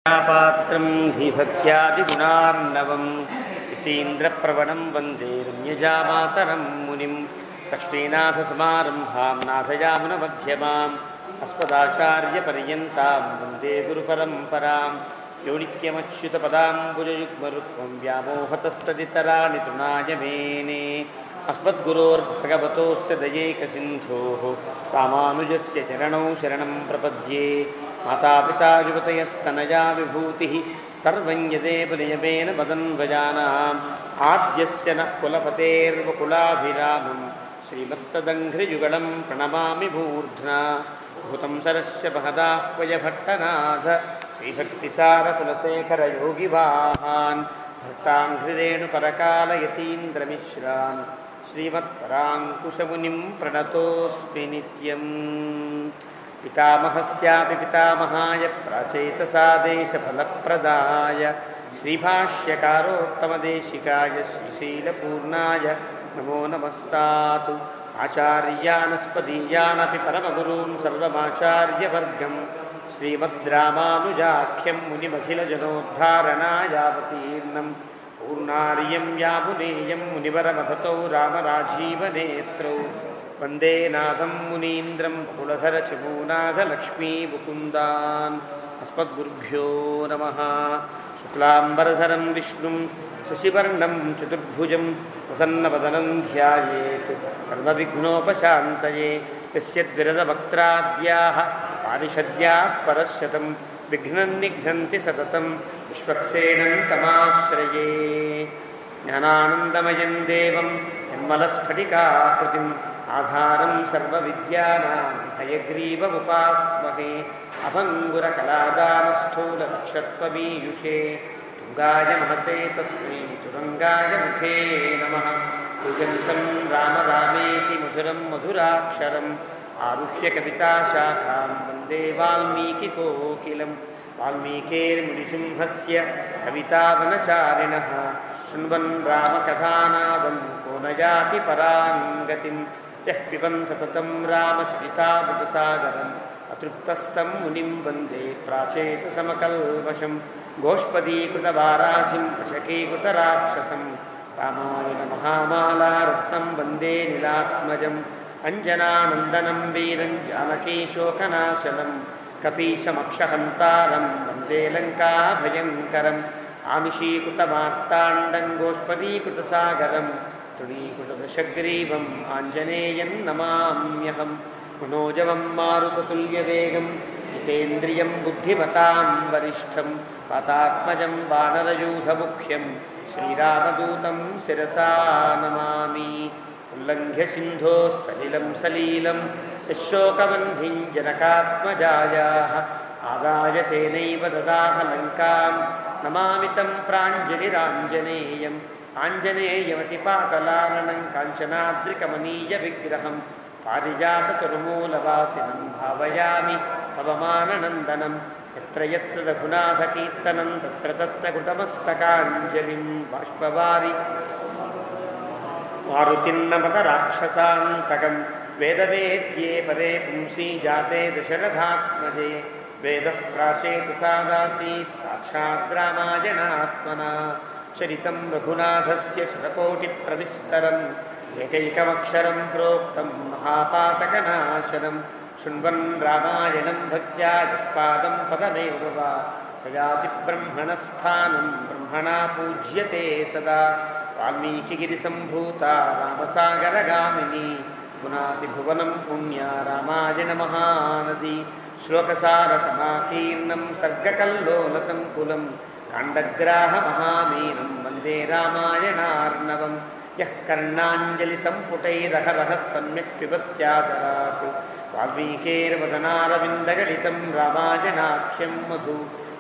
पात्रं धीभक्त्यादिगुणार्णवम् यतीन्द्रप्रवणं वन्दे रम्यजामातरं मुनिं लक्ष्मीनाथसमारम्भां नाथयामुनमध्यमाम् अस्मदाचार्यपर्यन्तां वन्दे गुरुपरम्परां यो नित्यमच्युतपदाम्बुजयुग्मरुक्मं व्यामोहतस्तदितराणि तृणाय मेने अस्मद्गुरोर्भगवतोऽस्य दयैकसिन्धोः रामानुजस्य चरणौ शरणं प्रपद्ये मातापिता युवतयस्तनया विभूतिः सर्वं यदेव नियमेन मदन्वजानाम् आद्यस्य नः कुलपतेर्वकुलाभिरामं श्रीमत्तदङ्घ्रियुगलं प्रणमामि मूर्ध्ना भूतं सरस्य महदाह्वयभट्टनाथ श्रीभक्तिसारकुलशेखरयोगिवाहान् भक्ताङ्घ्रिरेणुपरकालयतीन्द्रमिश्रान् श्रीमत्पराङ्कुशमुनिं प्रणतोऽस्मि नित्यम् पितामहस्यापि पितामहाय प्राचेतसादेशफलप्रदाय श्रीभाष्यकारोत्तमदेशिकाय श्रीशीलपूर्णाय नमो नमस्तातु आचार्यानस्पदीयानपि परमगुरून् सर्वमाचार्यवर्गं श्रीमद्रामानुजाख्यं मुनिमखिलजनोद्धारणायावतीर्णं पूर्णार्यं यामुनेयं मुनिवरमथतौ रामराजीवनेत्रौ वन्दे नाथं मुनीन्द्रं कुलधरचमूनाथलक्ष्मीमुकुन्दान् अस्मद्गुरुभ्यो नमः शुक्लाम्बरधरं विष्णुं शशिवर्णं चतुर्भुजं प्रसन्नवदनं ध्यायेत् सर्वविघ्नोपशान्तये यस्य द्विरदवक्त्राद्याः पारिषद्याः परश्शतं विघ्नं निघ्नन्ति सततं विश्वक्सेनं तमाश्रये ज्ञानानन्दमयं देवं निर्मलस्फटिकाकृतिम् आधारं सर्वविद्यानां हयग्रीवमुपास्महे अभङ्गुरकलादानस्थूलनक्षत्वमीयुषे तुङ्गाय महसे तस्मै तुरङ्गाय मुखे नमः पूजन्तं राम रामेति मधुरं मधुराक्षरम् आरुह्य कविताशाखां वन्दे वाल्मीकिकोकिलं वाल्मीकेर्मुनिसिंहस्य कवितावनचारिणः शृण्वन् रामकथानादं को न याति परां गतिं यः पिबन् सततं रामचरितामृतसागरम् अतृप्तस्थं मुनिं वन्दे प्राचेतसमकल्मषं गोष्पदीकृतवाराशिं वशकीकृतराक्षसं रामायणमहामालारत्नं वन्दे निलात्मजम् अञ्जनानन्दनं वीरं जानकीशोकनाशनं कपीशमक्षहन्तारं वन्दे लङ्काभयङ्करम् आमिषीकृतमार्ताण्डं गोष्पदीकृतसागरं तृणीकृतदशग्रीवम् आञ्जनेयं नमाम्यहं मनोजवं मारुततुल्यवेगं जितेन्द्रियं बुद्धिमतां वरिष्ठं पातात्मजं वानरयूथमुख्यं श्रीरामदूतं शिरसा नमामि उल्लङ्घ्य सिन्धोः सलिलं सलीलं यशोकवह्निं जनकात्मजायाः आदाय तेनैव ददाह लङ्कां नमामि तं प्राञ्जलिराञ्जनेयम् आञ्जनेयमतिपाटलाननं काञ्चनाद्रिकमनीयविग्रहं पारिजाततरुमूलवासिनं भावयामि पवमाननन्दनं यत्र यत्र रघुनाथकीर्तनं तत्र तत्र कृतमस्तकाञ्जलिं बाष्पवारि मारुतिन्नमत राक्षसान्तकं वेदवेद्ये परे पुंसी जाते दशरथात्मजे वेदः प्राचेतसादासीत् साक्षात् रामायणात्मना चरितं रघुनाथस्य शतकोटिप्रविस्तरम् एकैकमक्षरं प्रोक्तं महापातकनाशनं शृण्वन् रामायणं भक्त्या यः पादं पदमेव वा स याति ब्रह्मणस्थानं ब्रह्मणा पूज्यते सदा वाल्मीकिगिरिसम्भूता रामसागरगामिनी पुनातिभुवनं पुण्या रामायणमहानदी श्लोकसारसमाकीर्णं सर्गकल्लोलसङ्कुलं काण्डग्राहमहामीनं वन्दे रामायणार्णवं यः कर्णाञ्जलिसम्पुटैरहरः सम्यक् पिबत्यादरात् वाल्मीकेर्वदनारविन्दगलितं रामायणाख्यं मधु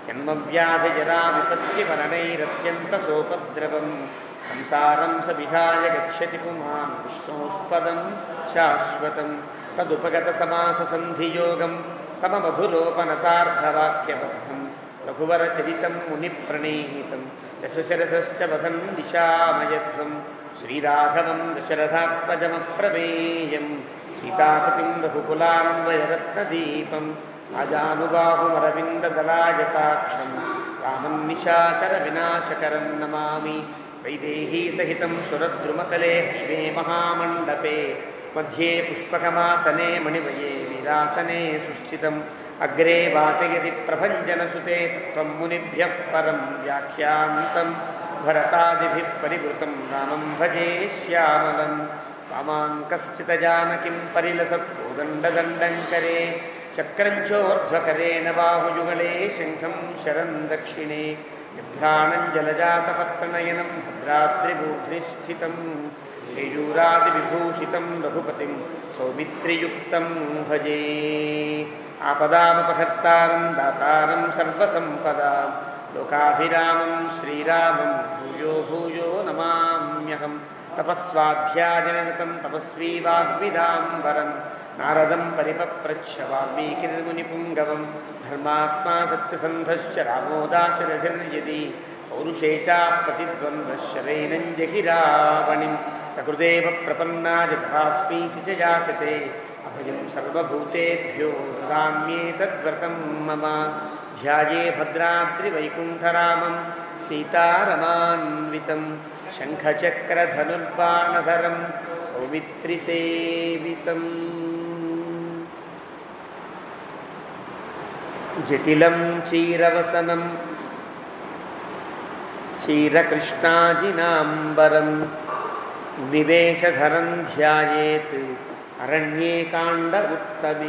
जन्मव्याधिजराविपत्तिमरणैरत्यन्तसोपद्रवं संसारं स विहाय गच्छति पुमान् विष्णोःपदं शाश्वतं तदुपगतसमाससन्धियोगं सममधुरोपनतार्धवाक्यबद्धं रघुवरचरितं मुनिप्रणीतं यशशरथश्च वधं दिशामयध्वं श्रीराघवं दशरथात्मजमप्रमेयं सीतापतिं रघुकुलान्वयरत्नदीपं అజానుబాహుమరవిందదలాయతాక్షం రామం నిశాచర వినాశకరం నమామి వైదేహీ సహితం సురద్రుమతలే హైవే మహామండపే मध्ये पुष्पकमासने मणिमये विलासने सुस्थितम् अग्रे वाचयति प्रभञ्जनसुते त्वं मुनिभ्यः परं व्याख्यान्तं भरतादिभिः परिवृतं रामं भजे श्यामलं वामाङ्कस्थितजानकीं परिलसत्कोदण्डदण्डं करे चक्रञ्चोर्ध्वकरेण बाहुयुगले शङ्खं शरं दक्षिणे बिभ्राणं जलजातपत्रनयनं भद्राद्रिबूध्रिस्थितम् केयूरादिविभूषितं रघुपतिं सौमित्रियुक्तं भजे आपदामपहर्तारं दातारं सर्वसम्पदां लोकाभिरामं श्रीरामं भूयो भूयो नमाम्यहं तपस्वाध्यायनिरतं तपस्वी वाग्विदाम्बरं नारदं परिपप्रच्छ वाल्मीकिर्मुनिपुङ्गवं धर्मात्मा सत्यसन्धश्च रामो दाशरथिर्यदि पौरुषे चाप्रतिद्वन्द्वशरैनञ्जहिरावणिं सकृदेव प्रपन्नाय तपास्मीति च याचते अभयं सर्वभूतेभ्यो ददाम्येतद्व्रतं मम ध्याये भद्राद्रिवैकुण्ठरामं सीतारमान्वितं शङ्खचक्रधनुर्बाणधरं सौमित्रिसेवितम् जटिलं चीरवसनं क्षीरकृष्णाजिनाम्बरं निवेशधरं ध्यायेत् అరణ్యే కాండ ఉత్తమే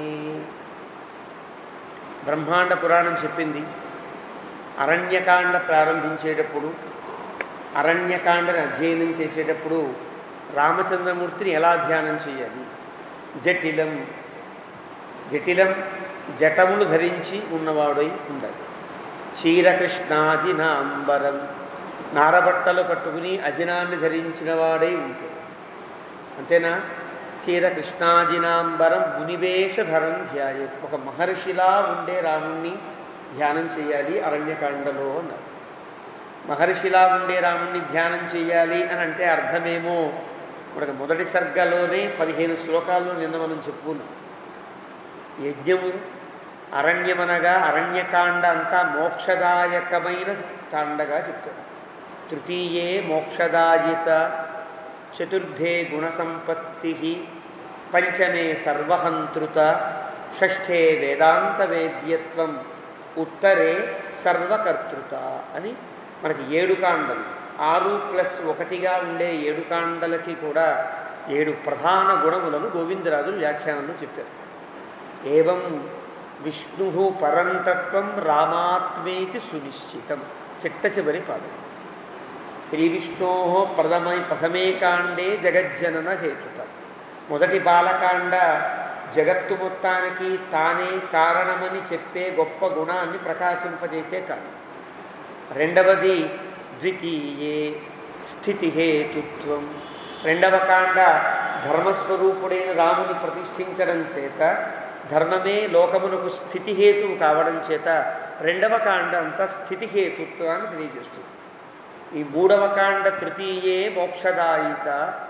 బ్రహ్మాండ పురాణం చెప్పింది అరణ్యకాండ ప్రారంభించేటప్పుడు అరణ్యకాండని అధ్యయనం చేసేటప్పుడు రామచంద్రమూర్తిని ఎలా ధ్యానం చేయాలి జటిలం జటిలం జటములు ధరించి ఉన్నవాడై ఉండాలి క్షీరకృష్ణాజినాంబరం నారబట్టలు కట్టుకుని అజినాన్ని ధరించిన వాడై ఉంటాడు అంతేనా క్షీరకృష్ణాజినాంబరం మునివేషధరం ధ్యాయ ఒక మహర్షిలా ఉండే రాముణ్ణి ధ్యానం చేయాలి అరణ్యకాండలో అన్నారు మహర్షిలా ఉండే రాముణ్ణి ధ్యానం చేయాలి అని అంటే అర్థమేమో మనకు మొదటి సర్గలోనే పదిహేను శ్లోకాల్లో నిన్న మనం చెప్పుకున్నాం యజ్ఞము అరణ్యమనగా అరణ్యకాండ అంతా మోక్షదాయకమైన కాండగా చెప్తారు తృతీయే మోక్షదాయిత చతుర్థే గుణసంపత్తి పంచమే సర్వహంతృత షష్ఠే వేదాంత వేద్యత్వం ఉత్తరే సర్వకర్తృత అని మనకి ఏడు కాండలు ఆరు ప్లస్ ఒకటిగా ఉండే ఏడు కాండలకి కూడా ఏడు ప్రధాన గుణములను గోవిందరాజులు వ్యాఖ్యానంలో చెప్పారు ఏవం విష్ణు పరంతత్వం రామాత్మేతి సునిశ్చితం చిట్ట చివరి పాదం శ్రీ విష్ణో ప్రథమై ప్రథమే కాండే జగజ్జనన హేతుత మొదటి బాలకాండ జగత్తు మొత్తానికి తానే కారణమని చెప్పే గొప్ప గుణాన్ని ప్రకాశింపజేసే కాండం రెండవది ద్వితీయే స్థితి హేతుత్వం రెండవ కాండ ధర్మస్వరూపుడైన రాముని ప్రతిష్ఠించడం చేత ధర్మమే లోకమునకు స్థితిహేతువు కావడం చేత రెండవ కాండ అంతా స్థితిహేతుత్వాన్ని తెలియజేస్తుంది ఈ మూడవ కాండ తృతీయే మోక్షదాయిత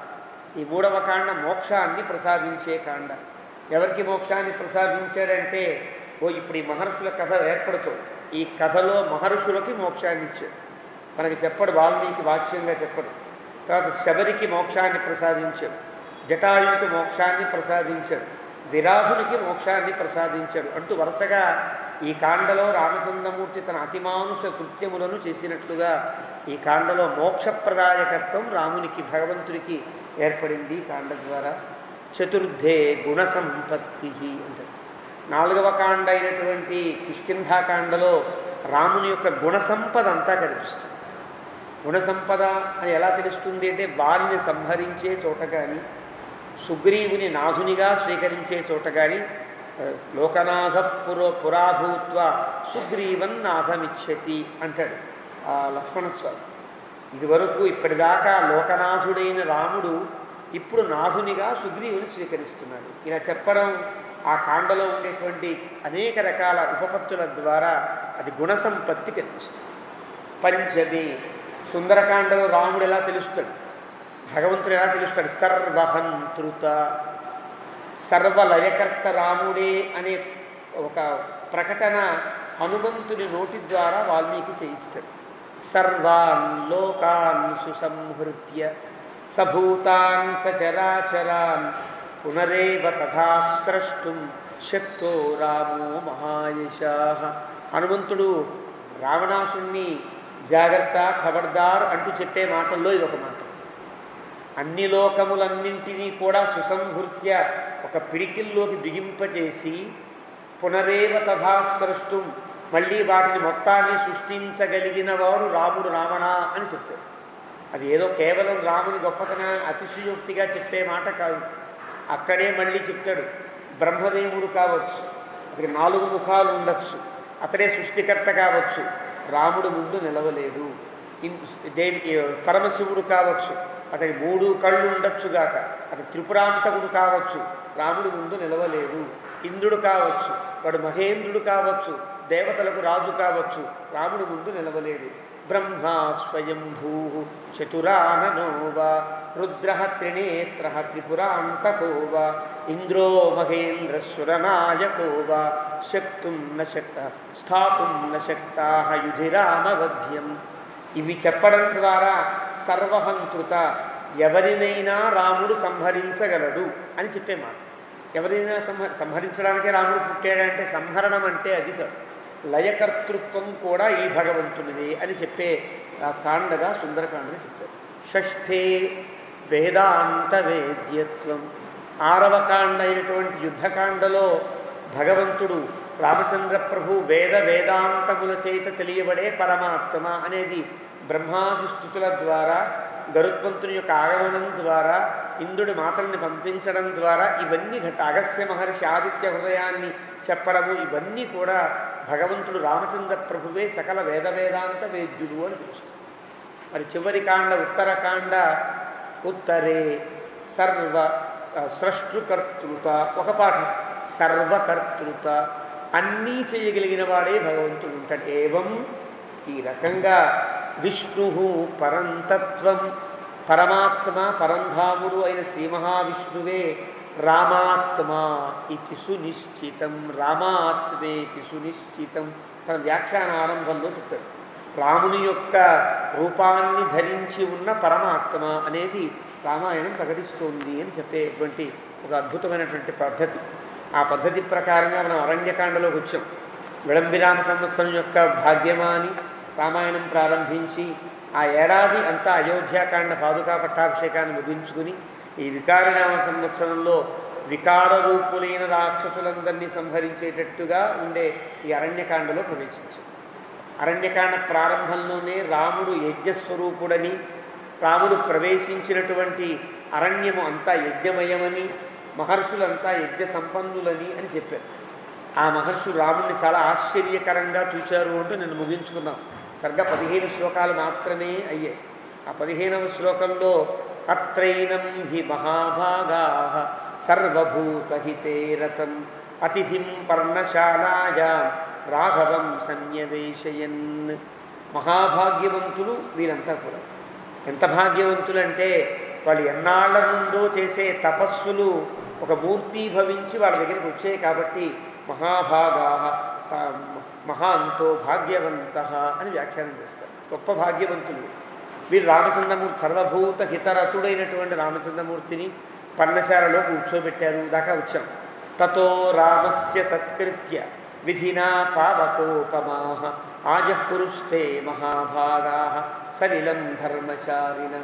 ఈ మూడవ కాండ మోక్షాన్ని ప్రసాదించే కాండ ఎవరికి మోక్షాన్ని ప్రసాదించాడంటే ఓ ఇప్పుడు ఈ మహర్షుల కథ ఏర్పడుతుంది ఈ కథలో మహర్షులకి మోక్షాన్ని ఇచ్చాడు మనకి చెప్పడు వాల్మీకి వాక్యంగా చెప్పడు తర్వాత శబరికి మోక్షాన్ని ప్రసాదించాడు జటాయుకి మోక్షాన్ని ప్రసాదించాడు విరాహునికి మోక్షాన్ని ప్రసాదించాడు అంటూ వరుసగా ఈ కాండలో రామచంద్రమూర్తి తన అతిమానుష కృత్యములను చేసినట్లుగా ఈ కాండలో మోక్షప్రదాయకత్వం రామునికి భగవంతుడికి ఏర్పడింది ఈ కాండ ద్వారా చతుర్థే గుణ సంపత్తి అంటే నాలుగవ కాండ అయినటువంటి కిష్కింధాకాండలో రాముని యొక్క గుణ సంపద అంతా కనిపిస్తుంది గుణ సంపద అని ఎలా తెలుస్తుంది అంటే వారిని సంహరించే చోట కానీ సుగ్రీవుని నాథునిగా స్వీకరించే చోట కానీ లోకనాథ పురో పురాభూత్వ సుగ్రీవన్ నాథమిచ్చతి అంటాడు ఆ లక్ష్మణస్వామి ఇదివరకు ఇప్పటిదాకా లోకనాథుడైన రాముడు ఇప్పుడు నాథునిగా సుగ్రీవుని స్వీకరిస్తున్నాడు ఇలా చెప్పడం ఆ కాండలో ఉండేటువంటి అనేక రకాల ఉపపత్తుల ద్వారా అది గుణసంపత్తి కనిపిస్తుంది పంచమి సుందరకాండలో రాముడు ఎలా తెలుస్తాడు భగవంతుడు ఎలా తెలుస్తాడు సర్వహంతృత సర్వలయకర్త రాముడే అనే ఒక ప్రకటన హనుమంతుని నోటి ద్వారా వాల్మీకి చేయిస్తాడు సర్వాన్ లోకాన్ సుసంహృత్య సభూతాన్ సచరాచరాన్ పునరేవ తథా స్రష్టుం శక్తో రామో మహాయశా హనుమంతుడు రావణాసుణ్ణి జాగ్రత్త ఖబర్దార్ అంటూ చెప్పే మాటల్లో ఇది ఒక మాట అన్ని లోకములన్నింటినీ కూడా సుసంహృత్య ఒక పిడికిల్లోకి బిగింపచేసి పునరేవ తథా స్రష్టుం మళ్ళీ వాటిని మొత్తాన్ని సృష్టించగలిగిన వాడు రాముడు రావణ అని చెప్తాడు అది ఏదో కేవలం రాముని గొప్పతనాన్ని అతిశయోక్తిగా చెప్పే మాట కాదు అక్కడే మళ్ళీ చెప్తాడు బ్రహ్మదేవుడు కావచ్చు అతనికి నాలుగు ముఖాలు ఉండొచ్చు అతడే సృష్టికర్త కావచ్చు రాముడు ముందు నిలవలేడు ఇన్- దేవి పరమశివుడు కావచ్చు అతని మూడు కళ్ళు ఉండొచ్చుగాక అతని త్రిపురాంతకుడు కావచ్చు రాముడు ముందు నిలవలేడు ఇంద్రుడు కావచ్చు వాడు మహేంద్రుడు కావచ్చు దేవతలకు రాజు కావచ్చు రాముడు ముందు నిలవలేడు బ్రహ్మా స్వయంభూ చతురాననో వా రుద్ర త్రినేత్ర త్రిపురాంతకో వా ఇంద్రో మహేంద్రసురనాయకో వా శక్తుం న శక్త స్థాతుం న శక్తా యుధిరామవధ్యం ఇవి చెప్పడం ద్వారా సర్వహంతృత ఎవరినైనా రాముడు సంహరించగలడు అని చెప్పే మాట ఎవరైనా సంహ సంహరించడానికే రాముడు పుట్టాడంటే సంహరణం అంటే అది కాదు లయకర్తృత్వం కూడా ఈ భగవంతునిదే అని చెప్పే ఆ కాండగా సుందరకాండని చెప్తారు షష్ఠే వేదాంత వేద్యత్వం ఆరవ కాండ అయినటువంటి యుద్ధకాండలో భగవంతుడు రామచంద్ర ప్రభు వేద వేదాంతముల చేత తెలియబడే పరమాత్మ అనేది బ్రహ్మాది స్థుతుల ద్వారా గరుత్మంతుని యొక్క ఆగమనం ద్వారా ఇంద్రుడి మాతల్ని పంపించడం ద్వారా ఇవన్నీ ఘట్ట అగస్య మహర్షి ఆదిత్య హృదయాన్ని చెప్పడము ఇవన్నీ కూడా భగవంతుడు రామచంద్ర ప్రభువే సకల వేద వేదాంత వేద్యుడు అని తెలుస్తుంది మరి చివరి కాండ ఉత్తరకాండ ఉత్తరే సర్వ సృష్టికర్తృత ఒక పాఠం సర్వకర్తృత అన్నీ చేయగలిగిన వాడే భగవంతుడు ఉంటాడు ఏవం ఈ రకంగా విష్ణు పరంతత్వం పరమాత్మ పరంధాముడు అయిన శ్రీ మహావిష్ణువే రామాత్మ ఇది సునిశ్చితం రామాత్మేతి సునిశ్చితం తన వ్యాఖ్యాన ఆరంభంలో చెప్తాడు రాముని యొక్క రూపాన్ని ధరించి ఉన్న పరమాత్మ అనేది రామాయణం ప్రకటిస్తోంది అని చెప్పేటువంటి ఒక అద్భుతమైనటువంటి పద్ధతి ఆ పద్ధతి ప్రకారంగా మనం అరణ్యకాండలోకి వచ్చాం విళంబిరామ సంవత్సరం యొక్క భాగ్యమాని రామాయణం ప్రారంభించి ఆ ఏడాది అంతా అయోధ్యాకాండ పాదుకా పట్టాభిషేకాన్ని ముగించుకుని ఈ వికారనామ సంవత్సరంలో వికార రూపులైన రాక్షసులందరినీ సంహరించేటట్టుగా ఉండే ఈ అరణ్యకాండలో ప్రవేశించాం అరణ్యకాండ ప్రారంభంలోనే రాముడు యజ్ఞస్వరూపుడని రాముడు ప్రవేశించినటువంటి అరణ్యము అంతా యజ్ఞమయమని మహర్షులంతా యజ్ఞ సంపన్నులని అని చెప్పారు ఆ మహర్షులు రాముడిని చాలా ఆశ్చర్యకరంగా చూచారు అంటూ నేను ముగించుకున్నాం సర్గ పదిహేను శ్లోకాలు మాత్రమే అయ్యాయి ఆ పదిహేనవ శ్లోకంలో అత్రైనం హి మహాభాగా సర్వభూతహితే రతం అతిథిం పర్ణశాలాయా రాఘవం సన్యవేశయన్ మహాభాగ్యవంతులు వీరంతా కూడా ఎంత భాగ్యవంతులు అంటే వాళ్ళు ఎన్నాళ్ల నుండో చేసే తపస్సులు ఒక మూర్తి భవించి వాళ్ళ దగ్గరికి వచ్చాయి కాబట్టి మహాభాగా మహాంతో భాగ్యవంత అని వ్యాఖ్యానం చేస్తారు గొప్ప భాగ్యవంతులు వీరు రామచంద్రమూర్తి సర్వభూత హితరతుడైనటువంటి రామచంద్రమూర్తిని పర్ణశాలలో కూర్చోబెట్టారు దాకా వచ్చాం తతో రామస్య సత్కృత్య విధినా పావకోపమా ఆజహ్కురుస్తే మహాభాగా సలిలం ధర్మచారిణ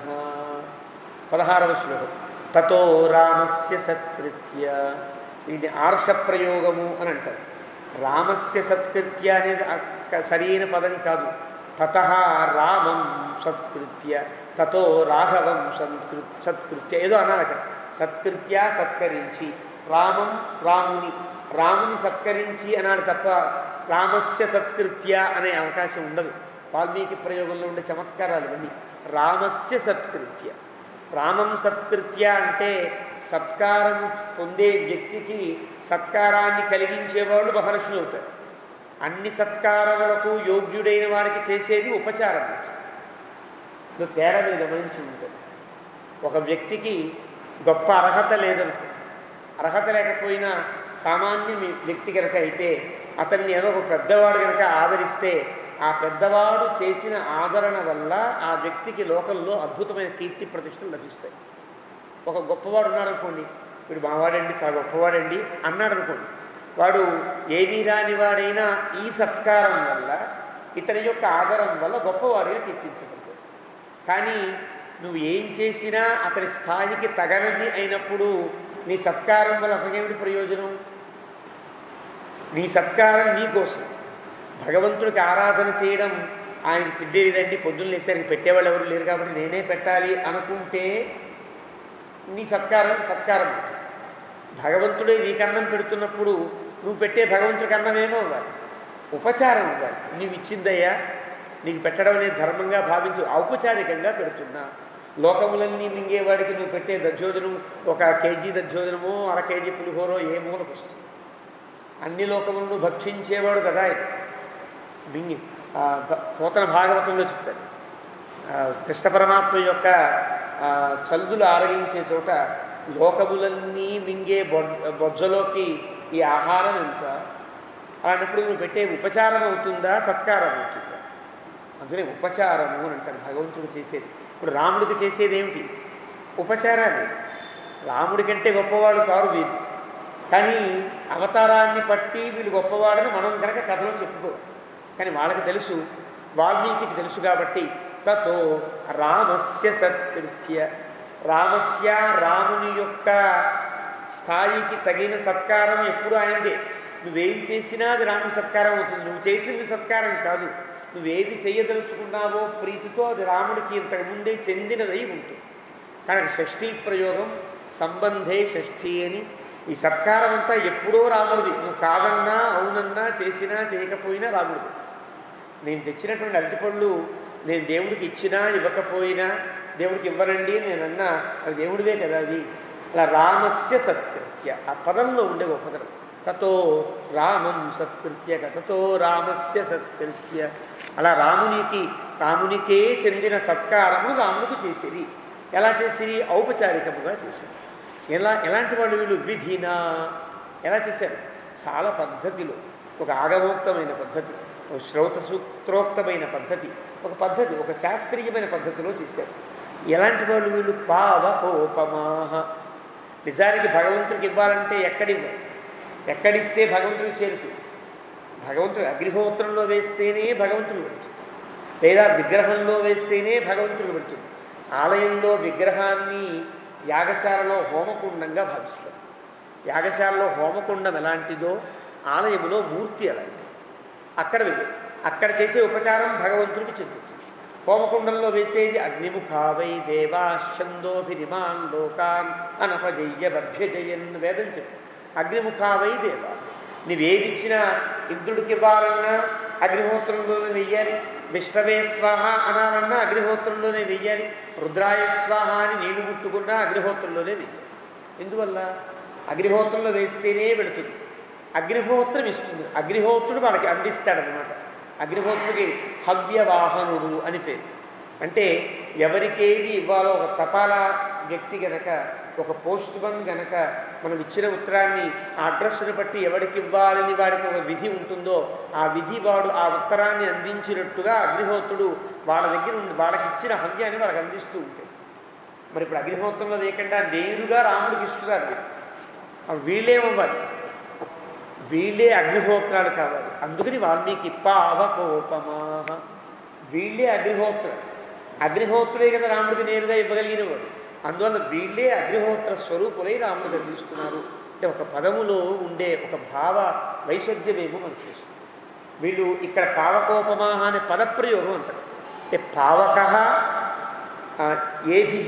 పదహారవ శ్లోకం తతో రామస్య సత్కృత్య ఇది ఆర్ష ప్రయోగము అని అంటారు రామస్య సత్కృత్య అనేది అక్క- సరైన పదం కాదు తత రామం సత్కృత్య తతో రాఘవం సంస్కృ సత్కృత్య ఏదో అన్నారు అక్కడ సత్కృత్య సత్కరించి రామం రాముని రాముని సత్కరించి అన్నాడు తప్ప రామస్య సత్కృత్య అనే అవకాశం ఉండదు వాల్మీకి ప్రయోగంలో ఉండే చమత్కారాలు ఇవన్నీ రామస్య సత్కృత్య రామం సత్కృత్య అంటే సత్కారం పొందే వ్యక్తికి సత్కారాన్ని కలిగించేవాళ్ళు మహర్షులు అవుతారు అన్ని సత్కారములకు యోగ్యుడైన వాడికి చేసేది ఉపచారం నువ్వు తేడా మీరు గమనించి ఉంటుంది ఒక వ్యక్తికి గొప్ప అర్హత లేదనుకో అర్హత లేకపోయినా సామాన్య మీ- వ్యక్తి కనుక అయితే అతన్ని ఏదో ఒక పెద్దవాడు కనుక ఆదరిస్తే ఆ పెద్దవాడు చేసిన ఆదరణ వల్ల ఆ వ్యక్తికి లోకంలో అద్భుతమైన కీర్తి ప్రతిష్టలు లభిస్తాయి ఒక గొప్పవాడు ఉన్నాడు అనుకోండి వీడు మావాడండి చాలా గొప్పవాడండి అన్నాడు అనుకోండి వాడు ఏమీ రాని వాడైనా ఈ సత్కారం వల్ల ఇతని యొక్క ఆదరం వల్ల గొప్పవాడిగా కీర్తించబడతాడు కానీ నువ్వు ఏం చేసినా అతని స్థాయికి తగనది అయినప్పుడు నీ సత్కారం వల్ల అతనికేమిటి ప్రయోజనం నీ సత్కారం నీ కోసం భగవంతుడికి ఆరాధన చేయడం ఆయనకి తిడ్డేదండి పొద్దున్న లేసరికి పెట్టేవాళ్ళు ఎవరు లేరు కాబట్టి నేనే పెట్టాలి అనుకుంటే నీ సత్కారం సత్కారం అవుతుంది. భగవంతుడే నీకు అన్నం పెడుతున్నప్పుడు నువ్వు పెట్టే భగవంతుడికి అన్నం ఏమో అవ్వాలి ఉపచారం అవ్వాలి నీవు ఇచ్చిందయ్యా నీకు పెట్టడం అనేది ధర్మంగా భావించు ఔపచారికంగా పెడుతున్నా లోకములన్నీ మింగేవాడికి నువ్వు పెట్టే దధ్యోజనం ఒక కేజీ దధ్యోజనమో అర కేజీ పులిహోరో ఏ మూలకు వస్తుంది అన్ని లోకములను భక్షించేవాడు కదా ఆయన మింగి ఆ, భ- పోతన భాగవతంలో చెప్తాడు ఆ, కృష్ణ పరమాత్మ యొక్క ఆ, చల్దులు ఆరగించే చోట లోకములన్నీ మింగే బొడ్ బొజ్జలోకి ఈ ఆహారం ఎంత అలాంటప్పుడు నువ్వు పెట్టే ఉపచారం అవుతుందా సత్కారం అవుతుందా అందుకనే ఉపచారము అని అంటారు భగవంతుడు చేసేది ఇప్పుడు రాముడికి చేసేది ఏమిటి ఉపచారాలు రాముడి కంటే గొప్పవాడు కారు వీరు కానీ అవతారాన్ని పట్టి వీళ్ళు గొప్పవాడని మనం కనుక కథలో చెప్పుకో కానీ వాళ్ళకి తెలుసు వాల్మీకి తెలుసు కాబట్టి తతో రామస్య సత్కృత్య రామస్య రాముని యొక్క స్థాయికి తగిన సత్కారం ఎప్పుడు ఆయనదే నువ్వేం చేసినా అది రాముని సత్కారం అవుతుంది నువ్వు చేసింది సత్కారం కాదు నువ్వేది చేయదలుచుకున్నావో ప్రీతితో అది రాముడికి ఇంతకుముందే చెందినదై ఉంటుంది కానీ షష్ఠీ ప్రయోగం సంబంధే షష్ఠి అని ఈ సత్కారం అంతా ఎప్పుడో రాముడిది నువ్వు కాదన్నా అవునన్నా చేసినా చేయకపోయినా రాముడిది నేను తెచ్చినటువంటి అరటిపళ్ళు నేను దేవుడికి ఇచ్చినా ఇవ్వకపోయినా దేవుడికి ఇవ్వనండి నేను అన్నా అది దేవుడివే కదా అది అలా రామస్య సత్కృత్య ఆ పదంలో ఉండే గొప్పతనం తతో రామం సత్కృత్య తతో రామస్య సత్కృత్య అలా రామునికి రామునికే చెందిన సత్కారము రామునికి చేసేది ఎలా చేసేది ఔపచారికముగా చేసేది ఎలా ఎలాంటి వాళ్ళు వీళ్ళు విధినా ఎలా చేశారు చాలా పద్ధతిలో ఒక ఆగమోక్తమైన పద్ధతి ఒక శ్రౌత సూత్రోక్తమైన పద్ధతి ఒక పద్ధతి ఒక శాస్త్రీయమైన పద్ధతిలో చేశారు ఎలాంటి వాళ్ళు వీళ్ళు పావకోపమాహ నిజానికి భగవంతుడికి ఇవ్వాలంటే ఎక్కడివ్వాలి ఎక్కడిస్తే భగవంతుడికి చేరుతుంది భగవంతుడు అగ్నిహోత్రంలో వేస్తేనే భగవంతుడు పెడుతుంది లేదా విగ్రహంలో వేస్తేనే భగవంతుడు పెడుతుంది ఆలయంలో విగ్రహాన్ని యాగశాలలో హోమకుండంగా భావిస్తారు యాగశాలలో హోమకుండం ఎలాంటిదో ఆలయములో మూర్తి అలాంటిది అక్కడ వెళ్ళు అక్కడ చేసే ఉపచారం భగవంతుడికి చెందుతుంది హోమకుండంలో వేసేది అగ్నిముఖావై దేవాశ్చందోభిరిమాన్ లోకాన్ అనపజయ్య బభ్యజయన్ వేదం చెప్పు అగ్నిముఖావై దేవా నీవేదిచ్చినా ఇంద్రుడికి ఇవ్వాలన్నా అగ్నిహోత్రంలోనే వెయ్యాలి విష్ణవే స్వాహ అనాలన్నా అగ్నిహోత్రంలోనే వెయ్యాలి రుద్రాయ స్వాహ అని నీళ్లు ముట్టుకున్నా అగ్నిహోత్రంలోనే వెయ్యాలి ఎందువల్ల అగ్నిహోత్రంలో వేస్తేనే వెళుతుంది అగ్నిహోత్రం ఇస్తుంది అగ్నిహోత్రుడు వాళ్ళకి అందిస్తాడనమాట అగ్నిహోత్రుడికి హవ్యవాహనుడు అని పేరు అంటే ఎవరికేది ఇవ్వాలో ఒక తపాలా వ్యక్తి గనక ఒక పోస్ట్ మన్ గనక మనం ఇచ్చిన ఉత్తరాన్ని ఆ అడ్రస్ని బట్టి ఎవరికి ఇవ్వాలని వాడికి ఒక విధి ఉంటుందో ఆ విధి వాడు ఆ ఉత్తరాన్ని అందించినట్టుగా అగ్నిహోత్రుడు వాళ్ళ దగ్గర ఉండి వాళ్ళకి ఇచ్చిన హవ్యాన్ని వాళ్ళకి అందిస్తూ ఉంటాయి మరి ఇప్పుడు అగ్నిహోత్రంలో లేకుండా నేరుగా రాముడికి ఇస్తున్నారు వీళ్ళు. ఆ వీళ్ళేమవ్వాలి వీళ్ళే అగ్నిహోత్రాలు కావాలి అందుకని వాల్మీకి పావకోపమాహ వీళ్ళే అగ్నిహోత్రం అగ్నిహోత్రుడే కదా రాముడికి నేరుగా ఇవ్వగలిగిన వాడు అందువల్ల వీళ్ళే అగ్నిహోత్ర స్వరూపులై రాముడికి అందిస్తున్నారు అంటే ఒక పదములో ఉండే ఒక భావ వైశద్యమేమో మనకు చూస్తుంది వీళ్ళు ఇక్కడ పావకోపమాహ అనే పదప్రయోగం అంటారు అంటే పావక ఏభి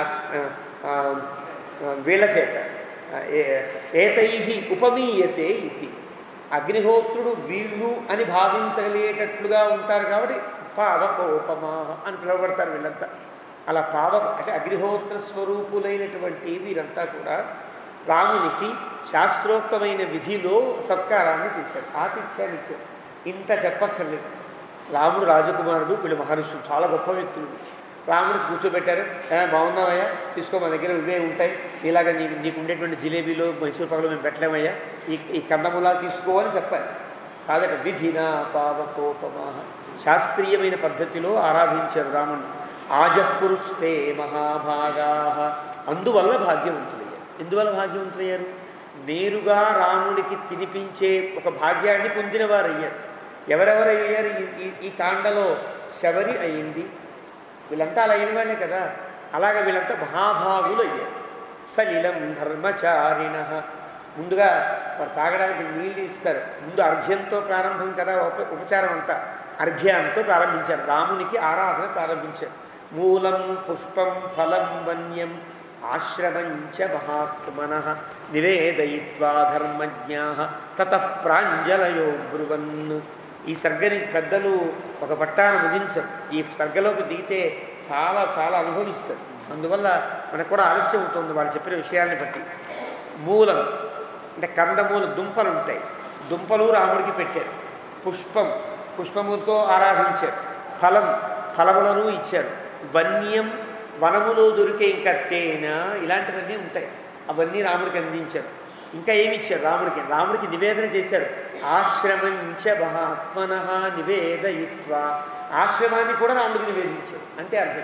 వీళ్ళ చేత ఆ, ఏ- ఏతై ఉపమీయతే ఇది అగ్నిహోత్రుడు వీళ్ళు అని భావించగలిగేటట్లుగా ఉంటారు కాబట్టి పావకోపమా అని పిలువబడతారు వీళ్ళంతా అలా పావ అంటే అగ్నిహోత్ర స్వరూపులైనటువంటి వీరంతా కూడా రామునికి శాస్త్రోక్తమైన విధిలో సత్కారాన్ని చేశారు ఆతిథ్యాన్ని ఇచ్చారు ఇంత చెప్పక్కర్లేదు రాముడు రాజకుమారుడు వీళ్ళు మహర్షులు చాలా గొప్ప వ్యక్తులు రాముడికి కూర్చోబెట్టారు "ఏ, బాగున్నావయ్యా తీసుకో మా దగ్గర ఇవే ఉంటాయి ఇలాగ నీకు నీకు ఉండేటువంటి జిలేబీలు మైసూర్ పాకులు మేము పెట్టలేమయ్యా ఈ ఈ కందమూలాలు తీసుకో అని చెప్పాలి కాదట విధినా పావకోపమాహ శాస్త్రీయమైన పద్ధతిలో ఆరాధించారు రాముడిని ఆజపురుస్తే మహాభాగా అందువల్ల భాగ్యవంతులయ్యారు ఎందువల్ల భాగ్యవంతులయ్యారు నేరుగా రాముడికి తినిపించే ఒక భాగ్యాన్ని పొందినవారు అయ్యారు ఎవరెవరు అయ్యారు ఈ- ఈ ఈ కాండలో శబరి అయింది వీళ్ళంతా అలా అయిన వాళ్ళే కదా అలాగ వీళ్ళంతా మహాభాగులు అయ్యారు సలిలం ధర్మచారిణ ముందుగా వారు తాగడానికి నీళ్ళు ఇస్తారు ముందు అర్ఘ్యంతో ప్రారంభం కదా ఉప ఉపచారం అంతా అర్ఘ్యంతో ప్రారంభించారు రామునికి ఆరాధన ప్రారంభించారు మూలం పుష్పం ఫలం వన్యం ఆశ్రమంచ మహాత్మన నివేదయిత్వా ధర్మజ్ఞా తతః ప్రాంజలయో బ్రువన్ ఈ సర్గని పెద్దలు ఒక పట్టాన ముగించరు ఈ సర్గలోకి దిగితే చాలా చాలా అనుభవిస్తారు అందువల్ల మనకు కూడా ఆలస్యం అవుతుంది వాళ్ళు చెప్పిన విషయాన్ని బట్టి మూలం అంటే కందమూల దుంపలు ఉంటాయి దుంపలు రాముడికి పెట్టారు పుష్పం పుష్పములతో ఆరాధించారు ఫలం ఫలములను ఇచ్చారు వన్యం వనములో దొరికే ఇంకా తేనె ఇలాంటివన్నీ ఉంటాయి అవన్నీ రాముడికి అందించారు ఇంకా ఏమి ఇచ్చారు రాముడికి రాముడికి నివేదన చేశారు ఆశ్రమంచ మహాత్మన నివేదయిత్వ ఆశ్రమాన్ని కూడా రాముడికి నివేదించారు అంటే అర్థం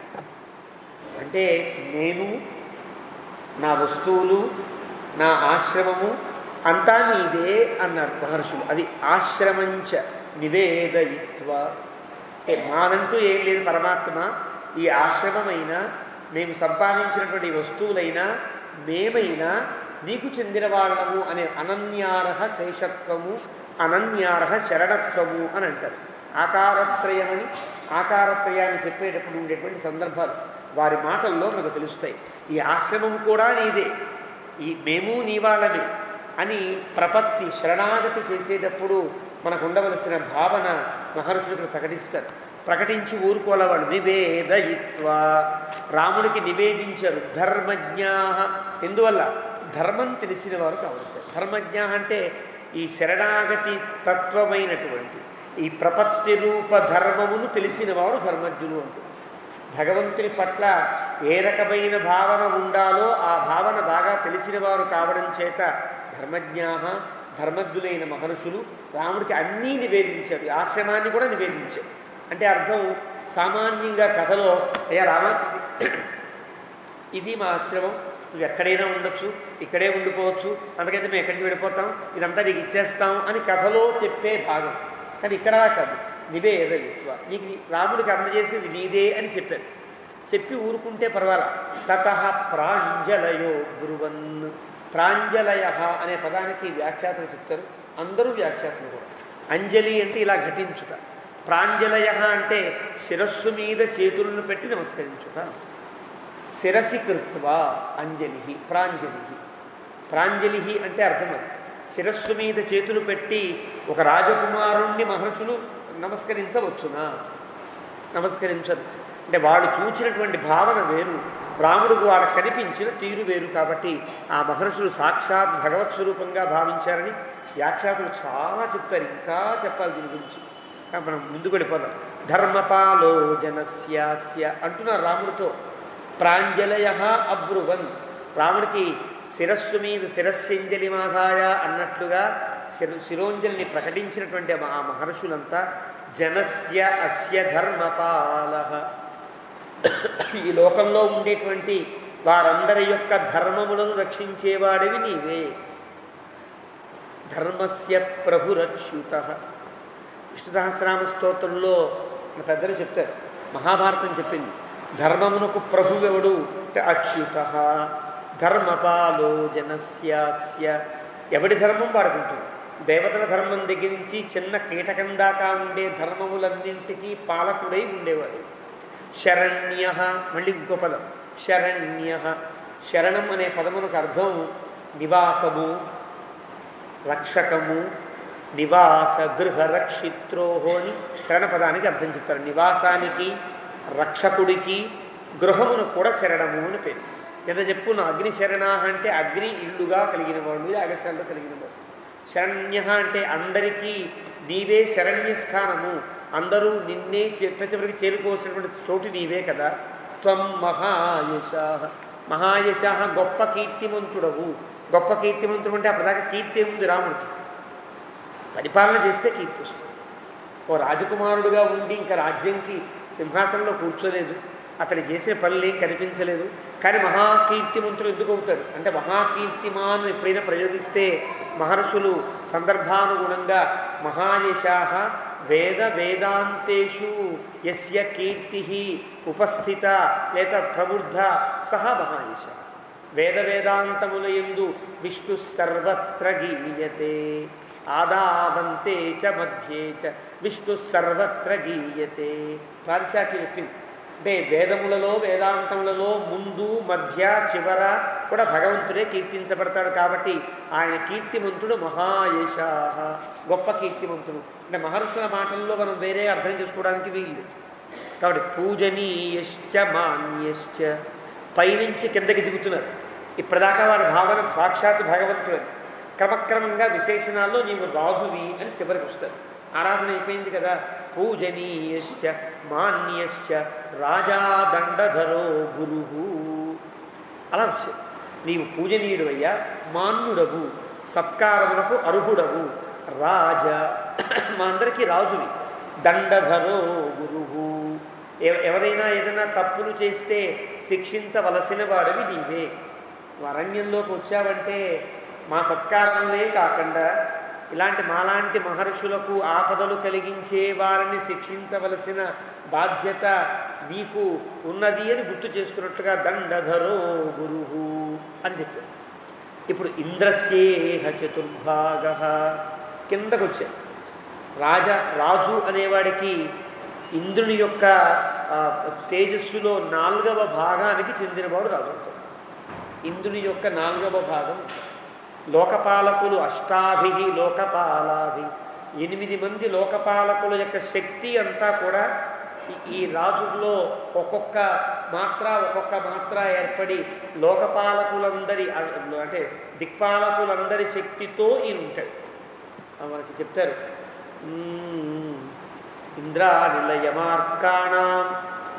అంటే నేను నా వస్తువులు నా ఆశ్రమము అంతా నీదే అన్నారు మహర్షులు అది ఆశ్రమంచ నివేదయిత్వ అంటే మానంటూ ఏం లేదు పరమాత్మ ఈ ఆశ్రమమైనా మేము సంపాదించినటువంటి వస్తువులైనా మేమైనా నీకు చెందిన వాళ్ళము అనే అనన్యార్హ శేషత్వము అనన్యార్హ శరణత్వము అని అంటారు ఆకారత్రయమని ఆకారత్రయాన్ని చెప్పేటప్పుడు ఉండేటువంటి సందర్భాలు వారి మాటల్లో మనకు తెలుస్తాయి ఈ ఆశ్రమం కూడా నీదే ఈ మేము నీ వాళ్ళమే అని ప్రపత్తి శరణాగతి చేసేటప్పుడు మనకు ఉండవలసిన భావన మహర్షులకు ప్రకటిస్తారు ప్రకటించి ఊరుకోలవాడు నివేదయిత్వ రాముడికి నివేదించారు ధర్మజ్ఞా ఎందువల్ల ధర్మం తెలిసిన వారు కావచ్చు ధర్మజ్ఞ అంటే ఈ శరణాగతి తత్వమైనటువంటి ఈ ప్రపత్తి రూప ధర్మమును తెలిసిన వారు ధర్మజ్ఞులు అంటారు భగవంతుని పట్ల ఏ రకమైన భావన ఉండాలో ఆ భావన బాగా తెలిసిన వారు కావడం చేత ధర్మజ్ఞా ధర్మజ్ఞులైన మహర్షులు రాముడికి అన్నీ నివేదించారు ఈ ఆశ్రమాన్ని కూడా నివేదించారు అంటే అర్థం సామాన్యంగా కథలో అయ్యా రామా ఇది ఇది మా ఆశ్రమం నువ్వు ఎక్కడైనా ఉండొచ్చు ఇక్కడే ఉండిపోవచ్చు అందుకైతే మేము ఎక్కడికి వెళ్ళిపోతాం ఇదంతా నీకు ఇచ్చేస్తాం అని కథలో చెప్పే భాగం కానీ ఇక్కడ కాదు నివేదయిత్వ నీకు నీ- రాముడికి అందజేసేది నీదే అని చెప్పారు చెప్పి ఊరుకుంటే పర్వాలా తత ప్రాంజలయో బ్రువన్ ప్రాంజలయ అనే పదానికి వ్యాఖ్యాతలు చెప్తారు అందరూ వ్యాఖ్యాతలు కూడా అంజలి అంటే ఇలా ఘటించుట ప్రాంజలయ అంటే శిరస్సు మీద చేతులను పెట్టి నమస్కరించుట శిరసి కృత్వా అంజలి ప్రాంజలి ప్రాంజలి అంటే అర్థం అది శిరస్సు మీద చేతులు పెట్టి ఒక రాజకుమారుణ్ణి మహర్షులు నమస్కరించవచ్చునా నమస్కరించరు అంటే వాళ్ళు చూచినటువంటి భావన వేరు రాముడికి వాళ్ళకి కనిపించిన తీరు వేరు కాబట్టి ఆ మహర్షులు సాక్షాత్ భగవత్ స్వరూపంగా భావించారని వ్యాఖ్యాతులు చాలా చెప్తారు ఇంకా చెప్పాలి దీని గురించి కానీ మనం ముందుకు వెళ్ళిపోదాం ధర్మపాలో జనస్యాస్య అంటున్నారు రాముడితో ప్రాంజలయ అబ్రువన్ రాముడికి శిరస్సు మీద శిరస్యంజలి మాధాయ అన్నట్లుగా శిర శిరోంజలిని ప్రకటించినటువంటి ఆ మహర్షులంతా జనస్య అస్య ధర్మపాల ఈ లోకంలో ఉండేటువంటి వారందరి యొక్క ధర్మములను రక్షించేవాడివి నీవే ధర్మస్య ప్రభురచ్యుత విష్ణు సహస్రామ స్తోత్రంలో మన పెద్దలు చెప్తారు మహాభారతం చెప్పింది ధర్మమునకు ప్రభువెవడు అంటే అచ్యుత ధర్మపాలో జనస్యాస్య ఎవడి ధర్మం వాడుకుంటుంది దేవతల ధర్మం దగ్గర నుంచి చిన్న కీటకం దాకా ఉండే ధర్మములన్నింటికీ పాలకుడై ఉండేవాడు శరణ్య మళ్ళీ ఇంకో పదం శరణ్య శరణం అనే పదమునకు అర్థం నివాసము రక్షకము నివాస గృహ రక్షిత్రోహో అని శరణ పదానికి అర్థం చెప్తారు నివాసానికి రక్షకుడికి గృహమును కూడా శరణము అని పేరు ఎంత చెప్పుకున్న అగ్ని శరణా అంటే అగ్ని ఇల్లుగా కలిగిన వాడు అగశాలలో కలిగిన వాడు శరణ్య అంటే అందరికీ నీవే శరణ్య స్థానము అందరూ నిన్నే చిట్ట చివరికి చేరుకోవాల్సినటువంటి చోటు నీవే కదా త్వం మహాయశ మహాయశ గొప్ప కీర్తిమంతుడవు గొప్ప కీర్తిమంతుడు అంటే అప్పటిదాకా కీర్తి ఉంది రాముడికి పరిపాలన చేస్తే కీర్తి వస్తుంది ఓ రాజకుమారుడుగా ఉండి ఇంకా రాజ్యంకి సింహాసనంలో కూర్చోలేదు అతను చేసే పనులు ఏం కనిపించలేదు కానీ మహాకీర్తిమంతుడు ఎందుకు అవుతాడు అంటే మహాకీర్తిమాన్ ఎప్పుడైనా ప్రయోగిస్తే మహర్షులు సందర్భానుగుణంగా మహాయశాహ వేద వేదాంతేషు యస్య కీర్తి ఉపస్థిత లేక ప్రబుద్ధ సహ మహాయశ వేద వేదాంతముల ఎందు విష్ణు సర్వత్ర గీయతే ఆదావంతే చ మధ్యే చ విష్ణు సర్వత్ర గీయతే పారిశాఖి చెప్పింది అంటే వేదములలో వేదాంతములలో ముందు మధ్య చివర కూడా భగవంతుడే కీర్తించబడతాడు కాబట్టి ఆయన కీర్తిమంతుడు మహాయశా గొప్ప కీర్తిమంతుడు అంటే మహర్షుల మాటల్లో మనం వేరే అర్థం చేసుకోవడానికి వీలు కాబట్టి పూజనీయశ్చ మాన్యశ్చ పైనుంచి కిందకి దిగుతున్నారు ఇప్పటిదాకా వాడి భావన సాక్షాత్ భగవంతుడు క్రమక్రమంగా విశేషణాల్లో నీవు రాజువి అని చివరికి వస్తారు ఆరాధన అయిపోయింది కదా పూజనీయశ్చ మాన్యశ్చ రాజా దండధరో గురు అలా వచ్చాయి నీవు పూజనీయుడు అయ్యా మాన్యుడవు సత్కారములకు అర్హుడవు రాజ మా అందరికీ రాజువి దండధరో గురువు ఎవ- ఎవరైనా ఏదైనా తప్పులు చేస్తే శిక్షించవలసిన వాడివి నీవే నువ్వు అరణ్యంలోకి వచ్చావంటే మా సత్కారంలే కాకుండా ఇలాంటి మాలాంటి మహర్షులకు ఆపదలు కలిగించే వారిని శిక్షించవలసిన బాధ్యత నీకు ఉన్నది అని గుర్తు చేస్తున్నట్లుగా దండధరో గురువు అని చెప్పారు ఇప్పుడు ఇంద్రస్యేహ చతుర్భాగ కిందకు వచ్చారు రాజ రాజు అనేవాడికి ఇంద్రుని యొక్క ఆ, తేజస్సులో నాలుగవ భాగానికి చెందినవాడు రాజు అవుతాడు ఇంద్రుని యొక్క నాలుగవ భాగం లోకపాలకులు అష్టాభి లోకపాలాభి ఎనిమిది మంది లోకపాలకుల యొక్క శక్తి అంతా కూడా ఈ- ఈ రాజుల్లో ఒక్కొక్క మాత్ర ఒక్కొక్క మాత్ర ఏర్పడి లోకపాలకులందరి అంటే దిక్పాలకులందరి శక్తితో ఈయన ఉంటాడు ఆ మనకి చెప్తారు మ్మ్. ఇంద్రానిలయమార్కాణం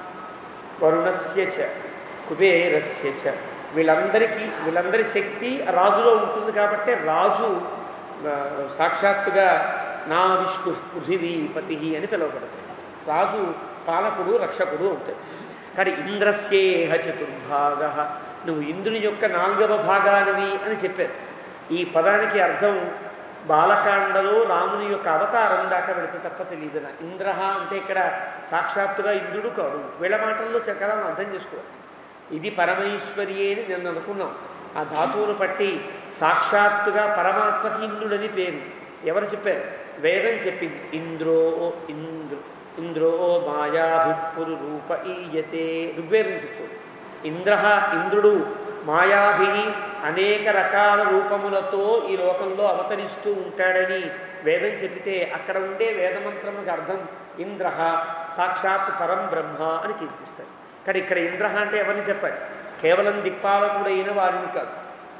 వరుణస్య చ కుబేరస్య చ వీళ్ళందరికీ వీళ్ళందరి శక్తి రాజులో ఉంటుంది కాబట్టి రాజు ఆ, సాక్షాత్తుగా నా విష్ణు పృథివీపతి అని పిలువబడతాడు రాజు పాలకుడు రక్షకుడు అవుతాడు కానీ ఇంద్రస్యేహ చతుర్భాగ నువ్వు ఇంద్రుని యొక్క నాలుగవ భాగానివి అని చెప్పారు ఈ పదానికి అర్థం బాలకాండలో రాముని యొక్క అవతారం దాకా వెళితే తప్ప తెలియదు నా ఇంద్ర అంటే ఇక్కడ సాక్షాత్తుగా ఇంద్రుడు కాడు వీళ్ళ మాటల్లో చక్కగా మనం అర్థం చేసుకోవాలి ఇది పరమేశ్వరి అని నేను అనుకున్నాం ఆ ధాతువును బట్టి సాక్షాత్తుగా పరమాత్మకి ఇంద్రుడని పేరు ఎవరు చెప్పారు వేదం చెప్పింది ఇంద్రో ఇంద్రు ఇంద్రో మాయాభిపురు రూప ఈయతే ఋగ్వేదం చెప్తుంది ఇంద్ర ఇంద్రుడు మాయాభి అనేక రకాల రూపములతో ఈ లోకంలో అవతరిస్తూ ఉంటాడని వేదం చెబితే అక్కడ ఉండే వేదమంత్రములకు అర్థం ఇంద్ర సాక్షాత్ పరం బ్రహ్మ అని కీర్తిస్తారు కానీ ఇక్కడ ఇంద్ర అంటే ఎవరిని చెప్పాలి కేవలం దిక్పాలకుడైన వారిని కాదు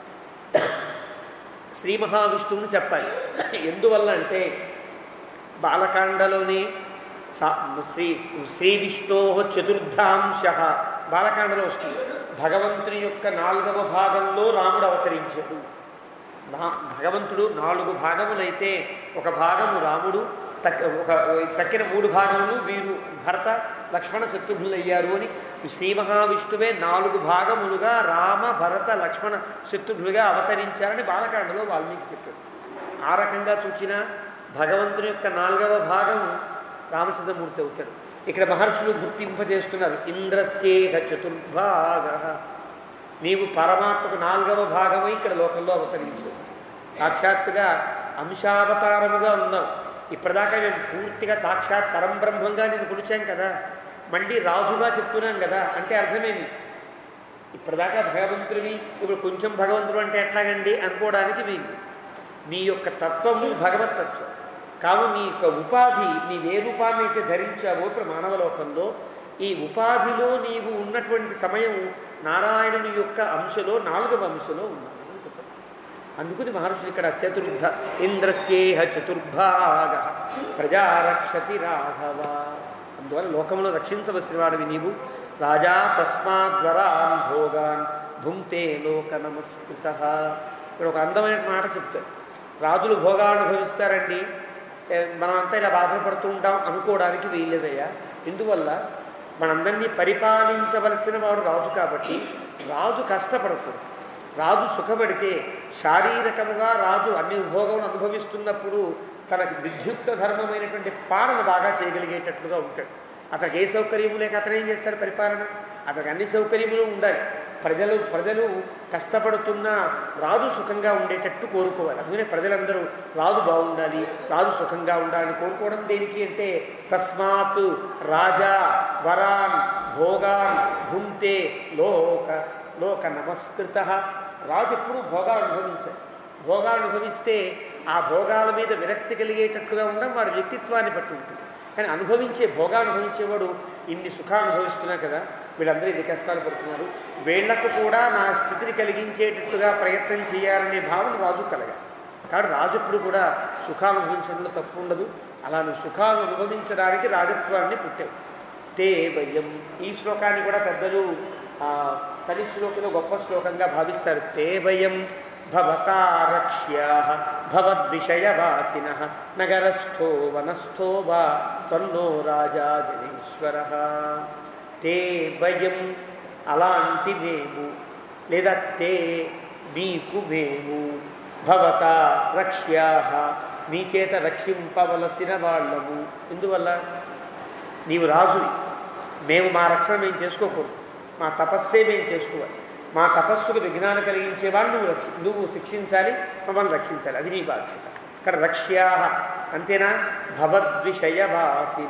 శ్రీ మహావిష్ణువుని చెప్పాలి ఎందువల్ల అంటే బాలకాండలోనే సా శ్రీ శ్రీ విష్ణో చతుర్థాంశ బాలకాండలో వస్తుంది భగవంతుని యొక్క నాలుగవ భాగంలో రాముడు అవతరించాడు రా- భగవంతుడు నాలుగు భాగములైతే ఒక భాగము రాముడు తక్ ఒక తక్కిన మూడు భాగములు వీరు భరత లక్ష్మణ శత్రుఘ్నులు అయ్యారు అని శ్రీ మహావిష్ణువే నాలుగు భాగములుగా రామ భరత లక్ష్మణ శత్రుఘ్నులుగా అవతరించారని బాలకాండలో వాల్మీకి చెప్పారు ఆ రకంగా చూచిన భగవంతుని యొక్క నాలుగవ భాగము రామచంద్రమూర్తి అవుతాడు ఇక్కడ మహర్షులు గుర్తింపజేస్తున్నారు ఇంద్రస్యేహ చతుర్భాగ నీవు పరమాత్మకు నాలుగవ భాగమై ఇక్కడ లోకంలో అవతరించావు సాక్షాత్తుగా అంశావతారముగా ఉన్నావు ఇప్పటిదాకా మేము పూర్తిగా సాక్షాత్ పరంబ్రహ్మంగా నేను కొలిచాం కదా మళ్ళీ రాజుగా చెప్తున్నాం కదా అంటే అర్థమేమి ఇప్పటిదాకా భగవంతుడివి ఇప్పుడు కొంచెం భగవంతుడు అంటే ఎట్లాగండి అనుకోవడానికి వీలు నీ యొక్క తత్వము భగవతత్వం కావు నీ యొక్క ఉపాధి నీవు ఏ రూపాన్ని అయితే ధరించావో ఇప్పుడు మానవలోకంలో ఈ ఉపాధిలో నీవు ఉన్నటువంటి సమయం నారాయణుని యొక్క అంశలో నాలుగవ అంశలో ఉన్నావు అని చెప్పారు అందుకని మహర్షులు ఇక్కడ చతుర్ధ ఇంద్రస్యేహ చతుర్భాగ ప్రజారక్షతి రాఘవ అందువల్ల లోకంలో రక్షించవలసిన వాడివి నీవు రాజా తస్మాద్వరాన్ భోగాన్ భుంతే లోక నమస్కృత ఇక్కడ ఒక అందమైన మాట చెప్తారు రాజులు భోగాలు అనుభవిస్తారండి ఏ, మనమంతా ఇలా బాధపడుతూ ఉంటాం అనుకోవడానికి వీల్లేదయ్యా ఎందువల్ల మనందరినీ పరిపాలించవలసిన వాడు రాజు కాబట్టి రాజు కష్టపడకూడదు రాజు సుఖపడితే శారీరకముగా రాజు అన్ని భోగములు అనుభవిస్తున్నప్పుడు తనకి విద్యుక్త ధర్మమైనటువంటి పాలన బాగా చేయగలిగేటట్లుగా ఉంటాడు అతనికి ఏ సౌకర్యము లేక అతను ఏం చేస్తాడు పరిపాలన అతనికి అన్ని సౌకర్యములు ఉండాలి ప్రజలు ప్రజలు కష్టపడుతున్న రాజు సుఖంగా ఉండేటట్టు కోరుకోవాలి అందుకనే ప్రజలందరూ రాజు బాగుండాలి రాజు సుఖంగా ఉండాలని కోరుకోవడం దేనికి అంటే తస్మాత్ రాజా వరాన్ భోగాన్ భుంతే లోక లోక నమస్కృత రాజు ఎప్పుడూ భోగాలు అనుభవించాలి భోగాలు అనుభవిస్తే ఆ భోగాల మీద విరక్తి కలిగేటట్లుగా ఉండడం వాడి వ్యక్తిత్వాన్ని బట్టి ఉంటుంది కానీ అనుభవించే భోగాలు అనుభవించేవాడు ఇన్ని సుఖాలు అనుభవిస్తున్నా కదా వీళ్ళందరూ ఇన్ని కష్టాలు పడుతున్నారు వీళ్లకు కూడా నా స్థితిని కలిగించేటట్టుగా ప్రయత్నం చేయాలనే భావన రాజు కలగాలి కాబట్టి రాజు ఎప్పుడు కూడా సుఖాలు అనుభవించడంలో తప్పు ఉండదు అలా నువ్వు సుఖాలు అనుభవించడానికి రాజత్వాన్ని పుట్టావు తే వయం ఈ శ్లోకాన్ని కూడా పెద్దలు ఆ, తని శ్లోకంలో గొప్ప శ్లోకంగా భావిస్తారు తే వయం భవతా రక్ష్యా భవద్విషయవాసిన నగరస్థో వనస్థో వా త్వన్నో రాజా జనేశ్వర తే వయం అలాంటి మేము లేదా తే మీకు మేము భవత రక్ష్యా మీ చేత రక్షింపవలసిన వాళ్ళము ఎందువల్ల నీవు రాజువి మేము మా రక్షణ మేము చేసుకోకూడదు మా తపస్సే మేము చేసుకోవాలి మా తపస్సుకు విఘ్నాలు కలిగించేవాడు నువ్వు రక్షి నువ్వు శిక్షించాలి మమ్మల్ని రక్షించాలి అది నీ బాధ్యత ఇక్కడ రక్ష్యా అంతేనా భవద్విషయవాసిన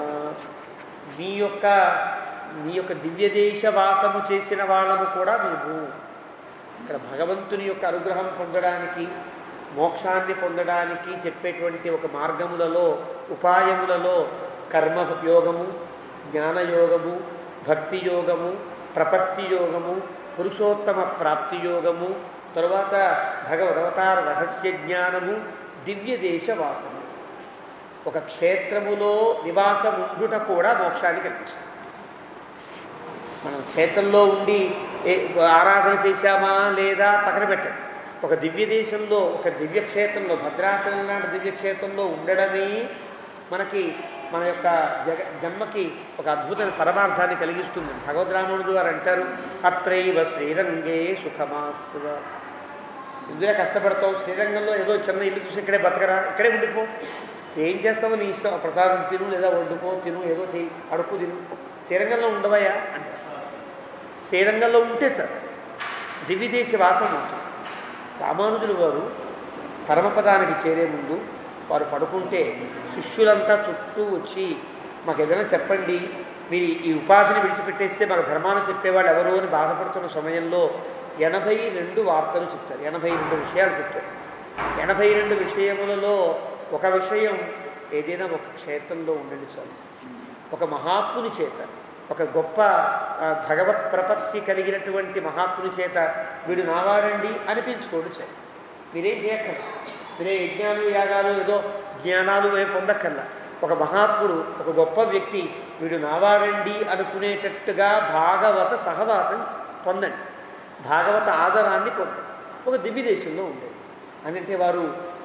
నీ యొక్క నీ యొక్క దివ్యదేశ వాసము చేసిన వాళ్ళము కూడా నువ్వు ఇక్కడ భగవంతుని యొక్క అనుగ్రహం పొందడానికి మోక్షాన్ని పొందడానికి చెప్పేటువంటి ఒక మార్గములలో ఉపాయములలో కర్మ యోగము జ్ఞానయోగము భక్తి యోగము ప్రపత్తి యోగము పురుషోత్తమ ప్రాప్తి యోగము తరువాత భగవదవతార రహస్య జ్ఞానము దివ్య దేశ వాసము ఒక క్షేత్రములో నివాసం ఉండుట కూడా మోక్షాన్ని కల్పిస్తుంది మనం క్షేత్రంలో ఉండి ఏ ఆరాధన చేశామా లేదా పక్కన పెట్టండి ఒక దివ్య దేశంలో ఒక దివ్య క్షేత్రంలో భద్రాచలం లాంటి దివ్య క్షేత్రంలో ఉండడమే మనకి మన యొక్క జగ జన్మకి ఒక అద్భుతమైన పరమార్థాన్ని కలిగిస్తుంది భగవద్రాముడు గారు అంటారు అత్రైవ శ్రీరంగే సుఖమాస్వ ఇందులో కష్టపడతావు శ్రీరంగంలో ఏదో చిన్న ఇల్లు చూసి ఇక్కడే బతకరా ఇక్కడే ఉండిపో ఏం చేస్తావో నీ ఇష్టం ఆ ప్రసాదం తిను లేదా వండుకో తిను ఏదో చెయ్యి అడుక్కు తిను శ్రీరంగంలో ఉండవయ్యా అంటే శ్రీరంగంలో ఉంటే సార్ దివ్యదేశ వాసం ఉంటుంది రామానుజులు వారు పరమపదానికి చేరే ముందు వారు పడుకుంటే శిష్యులంతా చుట్టూ వచ్చి మాకు ఏదైనా చెప్పండి మీరు ఈ ఉపాధిని విడిచిపెట్టేస్తే మాకు ధర్మాన్ని చెప్పేవాళ్ళు ఎవరు అని బాధపడుతున్న సమయంలో ఎనభై రెండు వార్తలు చెప్తారు ఎనభై రెండు విషయాలు చెప్తారు ఎనభై రెండు విషయములలో ఒక విషయం ఏదైనా ఒక క్షేత్రంలో ఉండండి చాలు ఒక మహాత్ముని చేత ఒక గొప్ప ఆ, భగవత్ ప్రపత్తి కలిగినటువంటి మహాత్ముని చేత వీడు నావాడండి అనిపించుకోడు చాలు మీరేం చేయక్కర్లేదు మీరే యజ్ఞాలు యాగాలు ఏదో జ్ఞానాలు ఏం పొందక్కర్లా ఒక మహాత్ముడు ఒక గొప్ప వ్యక్తి వీడు నావాడండి అనుకునేటట్టుగా భాగవత సహవాసం పొందండి భాగవత ఆదరాన్ని పొందండి ఒక దివ్య దేశంలో ఉండేది అని అంటే వారు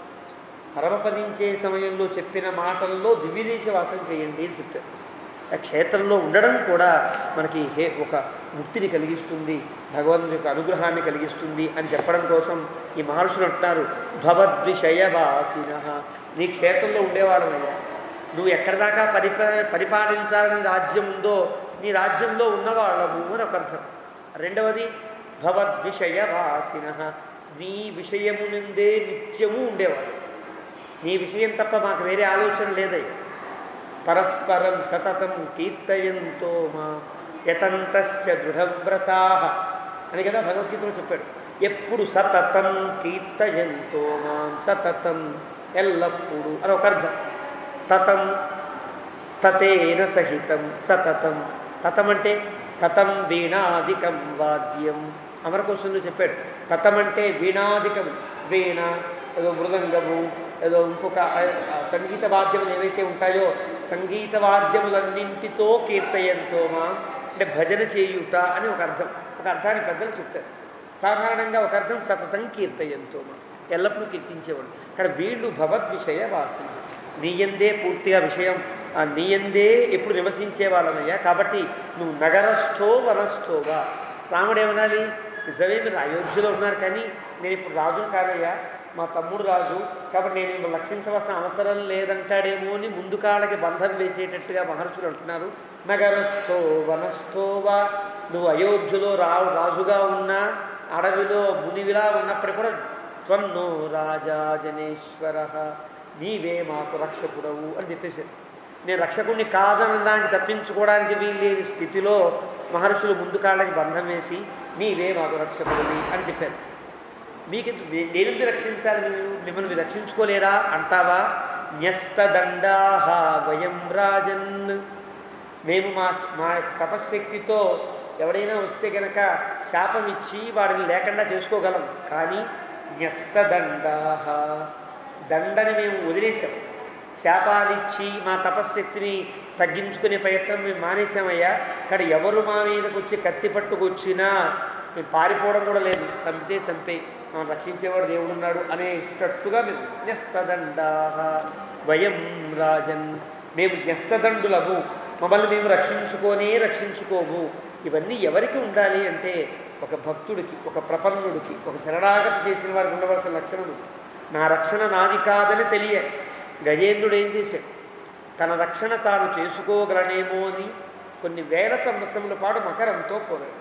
పరమపదించే సమయంలో చెప్పిన మాటల్లో దివ్యదేశ వాసం చేయండి అని చెప్తారు ఆ క్షేత్రంలో ఉండడం కూడా మనకి హే ఒక ముక్తిని కలిగిస్తుంది భగవంతుని యొక్క అనుగ్రహాన్ని కలిగిస్తుంది అని చెప్పడం కోసం ఈ మహర్షులు అంటున్నారు భవద్విషయవాసిన నీ క్షేత్రంలో ఉండేవాడమయ్యా నువ్వు ఎక్కడి దాకా పరిప పరిపాలించాలని రాజ్యం ఉందో నీ రాజ్యంలో ఉన్నవాళ్ళము అని ఒక అర్థం రెండవది భవద్విషయవాసిన నీ విషయమునందే నిత్యము ఉండేవాడు నీ విషయం తప్ప మాకు వేరే ఆలోచన లేదయ్యా పరస్పరం సతతం కీర్తయంతో మా యతంతశ్చ దృఢవ్రతా అని కదా భగవద్గీతలో చెప్పాడు ఎప్పుడు సతతం కీర్తయంతో మాం సతతం ఎల్లప్పుడు అని ఒక అర్థం తతం తతేన సహితం సతతం తతం అంటే తతం వీణాదికం వాద్యం అమరకోశంలో చెప్పాడు తతమంటే వీణాధికము వీణ ఏదో మృదంగము ఏదో ఇంకొక ఆ, ఆ, సంగీత వాద్యములు ఏవైతే ఉంటాయో సంగీత వాద్యములన్నింటితో కీర్తయంతోమా అంటే భజన చేయుట అని ఒక అర్థం ఒక అర్థాన్ని పెద్దలు చెప్తారు సాధారణంగా ఒక అర్థం సతతం కీర్తయంతోమా ఎల్లప్పుడూ కీర్తించేవాడు ఇక్కడ వీళ్ళు భగవద్విషయ వాసన నీయందే పూర్తిగా విషయం ఆ నీయందే ఎప్పుడు నివసించే వాళ్ళమయ్యా కాబట్టి నువ్వు నగరస్థో వనస్థోగా రాముడు ఏమనాలి నిజమే మీరు అయోధ్యలో ఉన్నారు కానీ నేను ఇప్పుడు రాజు కాదయ్యా మా తమ్ముడు రాజు కాబట్టి నేను మిమ్మల్ని రక్షించవలసిన అవసరం లేదంటాడేమో అని ముందు కాళ్ళకి బంధం వేసేటట్టుగా మహర్షులు అంటున్నారు నగరస్థో వనస్థోవా నువ్వు అయోధ్యలో రా రాజుగా ఉన్నా అడవిలో మునివిలా ఉన్నప్పటికీ కూడా త్వన్నో రాజా జనేశ్వర నీవే మాకు రక్షకుడవు అని చెప్పేశారు నేను రక్షకుడిని కాదనడానికి తప్పించుకోవడానికి వీల్లేని స్థితిలో మహర్షులు ముందు కాళ్ళకి బంధం వేసి నీవే మాకు రక్షకుడివి అని చెప్పారు మీకు నేనెందుకు రక్షించాలి మీరు మిమ్మల్ని మీరు రక్షించుకోలేరా అంటావా న్యస్తదండాహ వయం రాజన్ మేము మా మా యొక్క తపశ్శక్తితో ఎవడైనా వస్తే గనక శాపం ఇచ్చి వాడిని లేకుండా చేసుకోగలం కానీ న్యస్తదండాహ దండని మేము వదిలేసాం శాపాలిచ్చి మా తపశ్శక్తిని తగ్గించుకునే ప్రయత్నం మేము మానేసామయ్యా ఇక్కడ ఎవరు మా మీదకి వచ్చి కత్తి పట్టుకొచ్చినా మేము పారిపోవడం కూడా లేదు చంపితే చంపే మనం రక్షించేవాడు దేవుడు ఉన్నాడు అనేటట్టుగా మేము న్యస్తదండా వయం రాజన్ మేము న్యస్తదండులము మమ్మల్ని మేము రక్షించుకోనే రక్షించుకోము ఇవన్నీ ఎవరికి ఉండాలి అంటే ఒక భక్తుడికి ఒక ప్రపన్నుడికి ఒక శరణాగతి చేసిన వారికి ఉండవలసిన లక్షణము నా రక్షణ నాది కాదని తెలియ గజేంద్రుడు ఏం చేశాడు తన రక్షణ తాను చేసుకోగలనేమో అని కొన్ని వేల సంవత్సరముల పాటు మకరంతో పోరాడు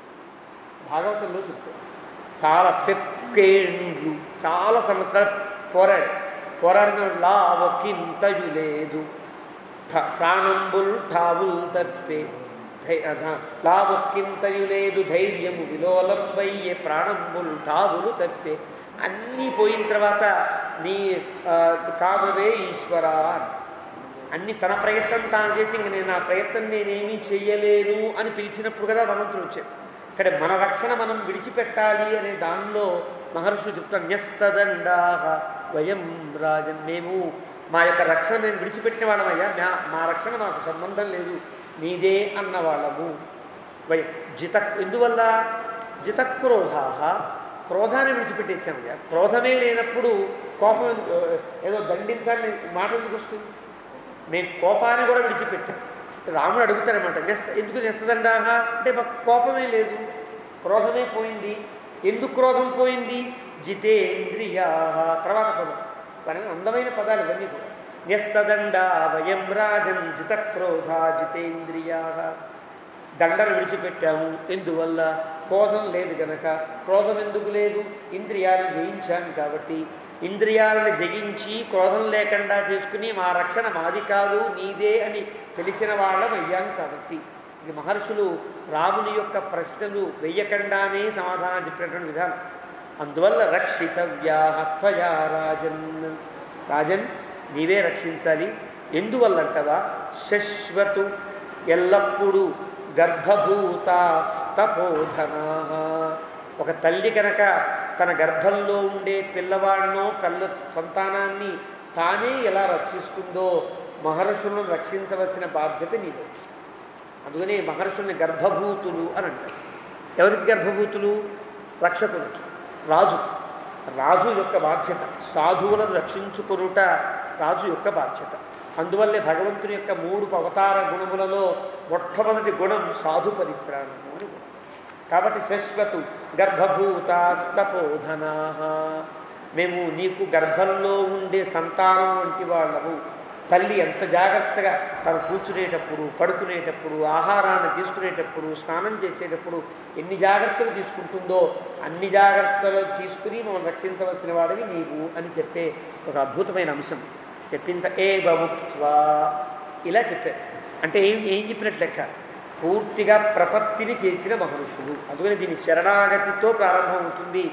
భాగవతంలో చెప్తాడు చాలా పెక్కేండ్లు చాలా సంవత్సరాలు పోరాడు పోరాడిన లావకింతయు లేదు ఠ- ప్రాణంబుల్ ఠావుల్ తప్పే ధై- అధ- లావొక్కింతయు లేదు ధైర్యము విలోలంబయ్యే ప్రాణంబుల్ ఠావులు తప్పే అన్నీ పోయిన తర్వాత నీ ఆ, కావవే ఈశ్వర అని. అన్ని తన ప్రయత్నం తాను చేసి ఇంక నేను నా ప్రయత్నం నేనేమీ చెయ్యలేను అని పిలిచినప్పుడు కదా భగవంతుడు వచ్చాడు ఇక్కడ మన రక్షణ మనం విడిచిపెట్టాలి అనే దానిలో మహర్షులు చెప్తాం న్యస్తదండాహ వయం రాజన్ మేము మా యొక్క రక్షణ మేము విడిచిపెట్టిన వాళ్ళమయ్యా మా మా రక్షణ మాకు సంబంధం లేదు నీదే అన్న వాళ్ళము వయం జిత ఎందువల్ల జితక్రోధాహ క్రోధాన్ని విడిచిపెట్టేసామయ్యా క్రోధమే లేనప్పుడు కోపం ఎందుకు ఏదో దండించాలని మాట ఎందుకు వస్తుంది మేము కోపాన్ని కూడా విడిచిపెట్టాం రాముడు అడుగుతారనమాట నెస్త ఎందుకు నెస్తదండాహ అంటే మాకు కోపమే లేదు క్రోధమే పోయింది ఎందుకు క్రోధం పోయింది జితేంద్రియా తర్వాత పదం కానీ అందమైన పదాలు ఇవన్నీ కూడా న్యస్తదండా వయం రాజన్ జితక్రోధ జితేంద్రియా దండను విడిచిపెట్టాము ఎందువల్ల క్రోధం లేదు గనక క్రోధం ఎందుకు లేదు ఇంద్రియాలను జయించాము కాబట్టి ఇంద్రియాలను జయించి క్రోధం లేకుండా చేసుకుని మా రక్షణ మాది కాదు నీదే అని తెలిసిన వాళ్ళం అయ్యాం కాబట్టి ఇది మహర్షులు రాముని యొక్క ప్రశ్నలు వెయ్యకుండానే సమాధానం చెప్పినటువంటి విధానం అందువల్ల రక్షితవ్యా త్వయా రాజన్ రాజన్ నీవే రక్షించాలి ఎందువల్లంటవా శశ్వతు ఎల్లప్పుడూ గర్భభూతాస్తపోధనా ఒక తల్లి కనుక తన గర్భంలో ఉండే పిల్లవాడినో పిల్ల సంతానాన్ని తానే ఎలా రక్షిస్తుందో మహర్షులను రక్షించవలసిన బాధ్యత నీదే అందుకనే మహర్షుల్ని గర్భభూతులు అని అంటారు ఎవరికి గర్భభూతులు రక్షకులకి రాజు రాజు యొక్క బాధ్యత సాధువులను రక్షించుకొనుట రాజు యొక్క బాధ్యత అందువల్లే భగవంతుని యొక్క మూడు అవతార గుణములలో మొట్టమొదటి గుణం సాధు పరిత్రాణము అని గుణం. కాబట్టి శశ్వతు గర్భభూతాస్తపోధనా మేము నీకు గర్భంలో ఉండే సంతానం వంటి వాళ్ళము తల్లి ఎంత జాగ్రత్తగా తను కూర్చునేటప్పుడు పడుకునేటప్పుడు ఆహారాన్ని తీసుకునేటప్పుడు స్నానం చేసేటప్పుడు ఎన్ని జాగ్రత్తలు తీసుకుంటుందో అన్ని జాగ్రత్తలు తీసుకుని మనం రక్షించవలసిన వాడివి నీవు అని చెప్పే ఒక అద్భుతమైన అంశం చెప్పింత ఏ బముక్వా ఇలా చెప్పారు అంటే ఏం ఏం చెప్పినట్లు లెక్క పూర్తిగా ప్రపత్తిని చేసిన మహర్షులు అందుకని దీని శరణాగతితో ప్రారంభమవుతుంది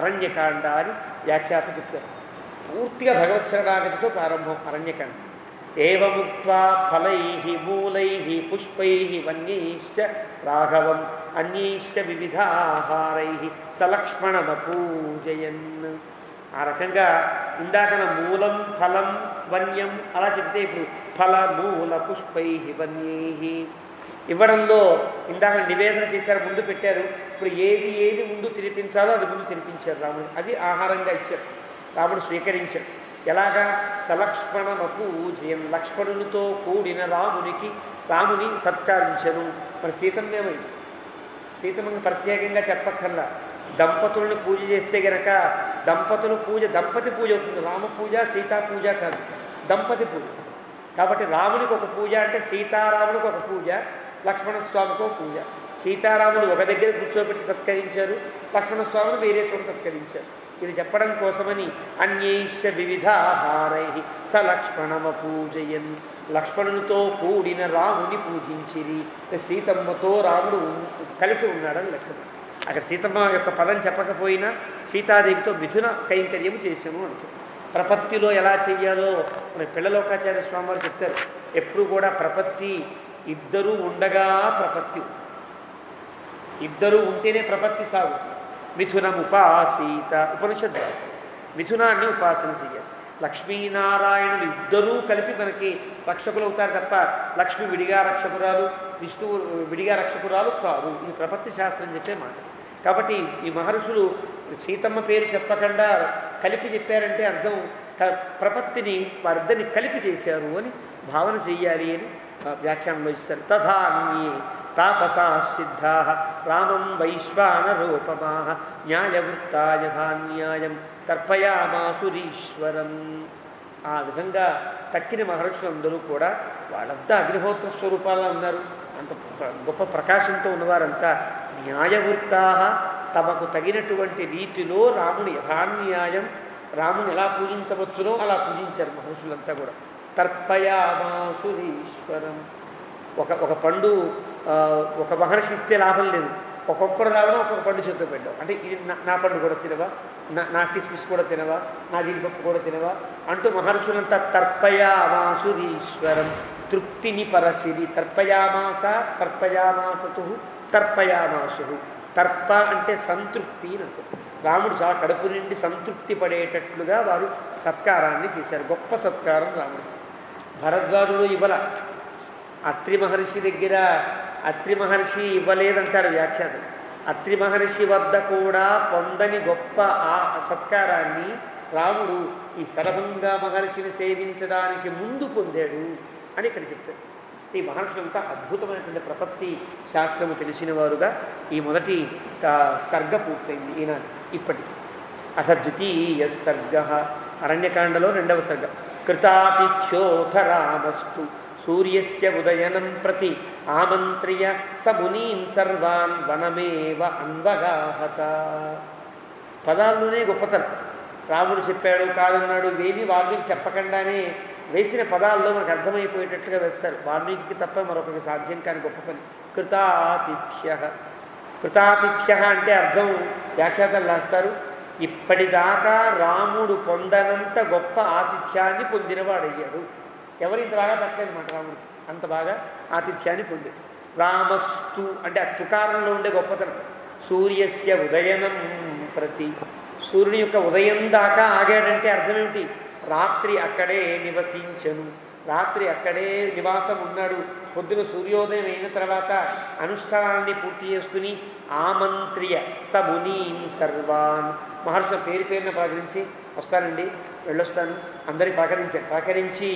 అరణ్యకాండ అని వ్యాఖ్యాత చెప్తారు పూర్తిగా భగవత్ శరణాగతితో ప్రారంభం అరణ్యకాండ ఏముక్వా ఫలై మూలై పుష్పై వన్యైశ్చ రాఘవం అన్యైశ్చ వివిధాహారై సలక్ష్మణమపూజయన్ ఆ రకంగా ఇందాకన మూలం ఫలం వన్యం అలా చెప్తే ఇప్పుడు ఫల మూల పుష్పై వన్యై ఇవ్వడంలో ఇందాక నివేదన చేశారు ముందు పెట్టారు ఇప్పుడు ఏది ఏది ముందు తినిపించాలో అది ముందు తినిపించారు రాముడు అది ఆహారంగా ఇచ్చారు రాముడు స్వీకరించాడు ఎలాగా సలక్ష్మణమపు జయం లక్ష్మణునితో కూడిన రామునికి రాముని సత్కరించను మరి సీతమ్మేమైంది సీతమ్మని ప్రత్యేకంగా చెప్పక్కర్లా దంపతులను పూజ చేస్తే గనక దంపతుల పూజ దంపతి పూజ అవుతుంది రామ పూజ సీతా పూజ కాదు దంపతి పూజ కాబట్టి రామునికి ఒక పూజ అంటే సీతారామునికి ఒక పూజ లక్ష్మణ స్వామికి ఒక పూజ సీతారాములు ఒక దగ్గర కూర్చోబెట్టి సత్కరించారు లక్ష్మణ స్వామిని వేరే చోట సత్కరించారు ఇది చెప్పడం కోసమని అన్యైశ్చ వివిధాహారై స లక్ష్మణమ పూజయన్ లక్ష్మణునితో కూడిన రాముని పూజించిరి సీతమ్మతో రాముడు ఉన్- కలిసి ఉన్నాడని లక్ష్మణ అక్కడ సీతమ్మ యొక్క పదం చెప్పకపోయినా సీతాదేవితో మిథున కైంకర్యము చేసాము అంటుంది ప్రపత్తిలో ఎలా చెయ్యాలో మన పిల్లలోకాచార్య స్వామి వారు చెప్తారు ఎప్పుడు కూడా ప్రపత్తి ఇద్దరూ ఉండగా ప్రపత్తి ఇద్దరు ఉంటేనే ప్రపత్తి సాగుతుంది మిథునం ఉపాసీత ఉపనిషత్ వాక్యం. మిథునాన్ని ఉపాసన చెయ్యాలి లక్ష్మీనారాయణులు ఇద్దరూ కలిపి మనకి రక్షకులు అవుతారు తప్ప లక్ష్మి విడిగా రక్షకురాలు విష్ణువు విడిగా రక్షకురాలు కాదు ఇది ప్రపత్తి శాస్త్రం చెప్పే మాట కాబట్టి ఈ మహర్షులు సీతమ్మ పేరు చెప్పకుండా కలిపి చెప్పారంటే అర్థం క- ప్రపత్తిని వారిద్దరిని కలిపి చేశారు అని భావన చెయ్యాలి అని ఆ, వ్యాఖ్యానంలో ఇస్తారు తథాన్యే తాపసా సిద్ధా రామం వైశ్వానరూపమా న్యాయవృత్తా యథాన్యాయం తర్పయామాసురీశ్వరం ఆ విధంగా తక్కిన మహర్షులందరూ కూడా వాళ్ళంతా అగ్నిహోత్ర స్వరూపాల్లో ఉన్నారు అంత ప్ర- గొప్ప ప్రకాశంతో ఉన్నవారంతా న్యాయవృత్తా తమకు తగినటువంటి రీతిలో రాముని యథాన్యాయం రాముని ఎలా పూజించవచ్చునో అలా పూజించారు మహర్షులంతా కూడా తర్పయామాసురీశ్వరం ఒక ఒక పండు ఆ, ఒక మహర్షి ఇస్తే లాభం లేదు ఒక్కొక్కడు రావడం ఒక్కొక్క పండు చేతితో పెట్టావు అంటే ఇది నా- నా పండు కూడా తినవా నా నా కిస్మిస్ కూడా తినవా నా జీడిపప్పు కూడా తినవా అంటూ మహర్షులంతా తర్పయామాసురీశ్వరం తృప్తిని పరచిది తర్పయామాస తర్పయామాసతు తర్పయామాసు తర్ప అంటే సంతృప్తి అని అర్థం రాముడు చాలా కడుపు నిండి సంతృప్తి పడేటట్లుగా వారు సత్కారాన్ని చేశారు గొప్ప సత్కారం రాముడికి భరద్వాజుడు ఇవ్వల అత్రి మహర్షి దగ్గర అత్రి మహర్షి ఇవ్వలేదంటారు వ్యాఖ్యాతం అత్రి మహర్షి వద్ద కూడా పొందని గొప్ప ఆ సత్కారాన్ని రాముడు ఈ శరభంగా మహర్షిని సేవించడానికి ముందు పొందాడు అని ఇక్కడ చెప్తారు ఈ మహర్షులంతా అద్భుతమైనటువంటి ప్రపత్తి శాస్త్రము తెలిసిన వారుగా ఈ మొదటి ఆ, సర్గ పూర్తయింది ఈనాడు ఇప్పటికి అథ ద్వితీయ సర్గ అరణ్యకాండలో రెండవ సర్గ కృతాతిథ్యోథ రామస్తు సూర్యస్య ఉదయనం ప్రతి ఆమంత్రియ స మునీన్ సర్వాన్ వనమేవ అన్వగాహత పదాల్లోనే గొప్పతనం రాముడు చెప్పాడు కాదన్నాడు ఇవేమీ వాల్మీకి చెప్పకుండానే వేసిన పదాల్లో మనకు అర్థమైపోయేటట్లుగా వేస్తారు వాల్మీకి తప్ప మరొకరికి సాధ్యం కాని గొప్ప పని కృతాతిథ్య కృతాతిథ్య అంటే అర్థం వ్యాఖ్యాతలు రాస్తారు ఇప్పటిదాకా రాముడు పొందనంత గొప్ప ఆతిథ్యాన్ని పొందినవాడయ్యాడు ఎవరు ఇంత బాగా పెట్టలేదు మాట రాముడు అంత బాగా ఆతిథ్యాన్ని పొందాడు రామస్తు అంటే ఆ తుకారంలో ఉండే గొప్పతనం సూర్యస్య ఉదయనం ప్రతి సూర్యుని యొక్క ఉదయం దాకా ఆగాడంటే అర్థం ఏమిటి రాత్రి అక్కడే నివసించను రాత్రి అక్కడే నివాసం ఉన్నాడు పొద్దున సూర్యోదయం అయిన తర్వాత అనుష్ఠానాన్ని పూర్తి చేసుకుని ఆమంత్రియ స మునీన్ సర్వాన్ మహర్షుల పేరు పేరున పలకరించి వస్తానండి వెళ్ళొస్తాను అందరికి పలకరించాను పలకరించి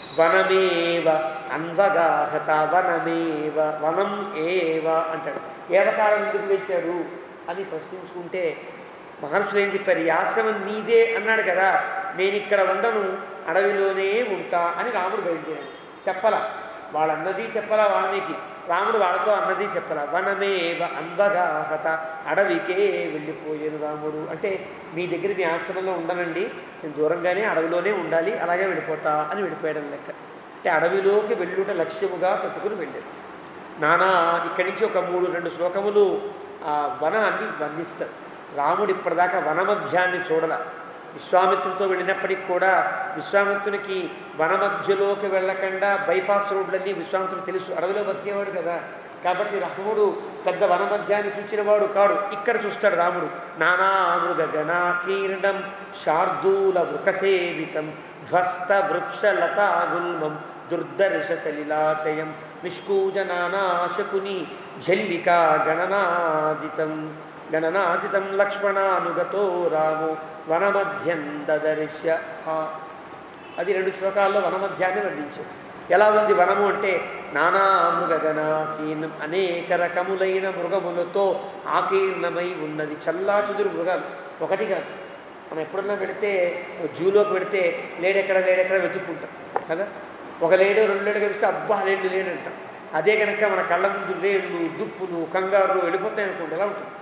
వనమేవ అన్వగాహత వనమేవ వనం ఏవ అంటాడు ఏవకాలం ఎందుకు వేశాడు అని ప్రశ్నించుకుంటే మహర్షులు ఏం చెప్పారు ఈ ఆశ్రమం నీదే అన్నాడు కదా నేను ఇక్కడ ఉండను అడవిలోనే ఉంటా అని రాముడు బయలుదేరాడు చెప్పలా వాళ్ళన్నది చెప్పలా వాల్మీకి రాముడు వాళ్ళతో అన్నది చెప్పలా వనమేవ అన్వగాహత అడవికే వెళ్ళిపోయాను రాముడు అంటే మీ దగ్గర మీ ఆశ్రమంలో ఉండనండి నేను దూరంగానే అడవిలోనే ఉండాలి అలాగే వెళ్ళిపోతా అని వెళ్ళిపోయాడు లెక్క అంటే అడవిలోకి వెళ్ళుట లక్ష్యముగా పెట్టుకుని వెళ్ళాడు నానా ఇక్కడి నుంచి ఒక మూడు రెండు శ్లోకములు ఆ వనాన్ని వర్ణిస్తారు రాముడు ఇప్పటిదాకా వనమధ్యాన్ని చూడల విశ్వామిత్రుడితో వెళ్ళినప్పటికి కూడా విశ్వామిత్రునికి వన మధ్యలోకి వెళ్ళకుండా బైపాస్ రోడ్లన్నీ విశ్వామిత్రుడు తెలుసు అడవిలో బతికేవాడు కదా కాబట్టి రాముడు పెద్ద వన మధ్యాన్ని చూచినవాడు కాడు ఇక్కడ చూస్తాడు రాముడు నానా మృగ గణాకీర్ణం శార్దూల వృకసేవితం ధ్వస్త వృక్ష లతాగుల్మం దుర్దర్శ సలిలాశయం నిష్కూజనానాశకుని ఝల్లికా గణనాదితం గణనాదితం లక్ష్మణానుగతో రాము వనమధ్యం దదర్శ అది రెండు శ్లోకాల్లో వనమధ్యాన్ని వర్ణించారు ఎలా ఉంది వనము అంటే నానా మృగగణాకీర్ణం అనేక రకములైన మృగములతో ఆకీర్ణమై ఉన్నది చల్లా చెదురు మృగాలు ఒకటి కాదు మనం ఎప్పుడన్నా పెడితే జూలోకి పెడితే లేడెక్కడ లేడెక్కడ వెతుక్కుంటాం కదా ఒక లేడు రెండు లేడు కనిపిస్తే అబ్బా లేడు లేడు అంటాం అదే కనుక మన కళ్ళ ముందు లేళ్ళు దుప్పులు కంగారులు వెళ్ళిపోతాయి అనుకుంటే ఎలా ఉంటుంది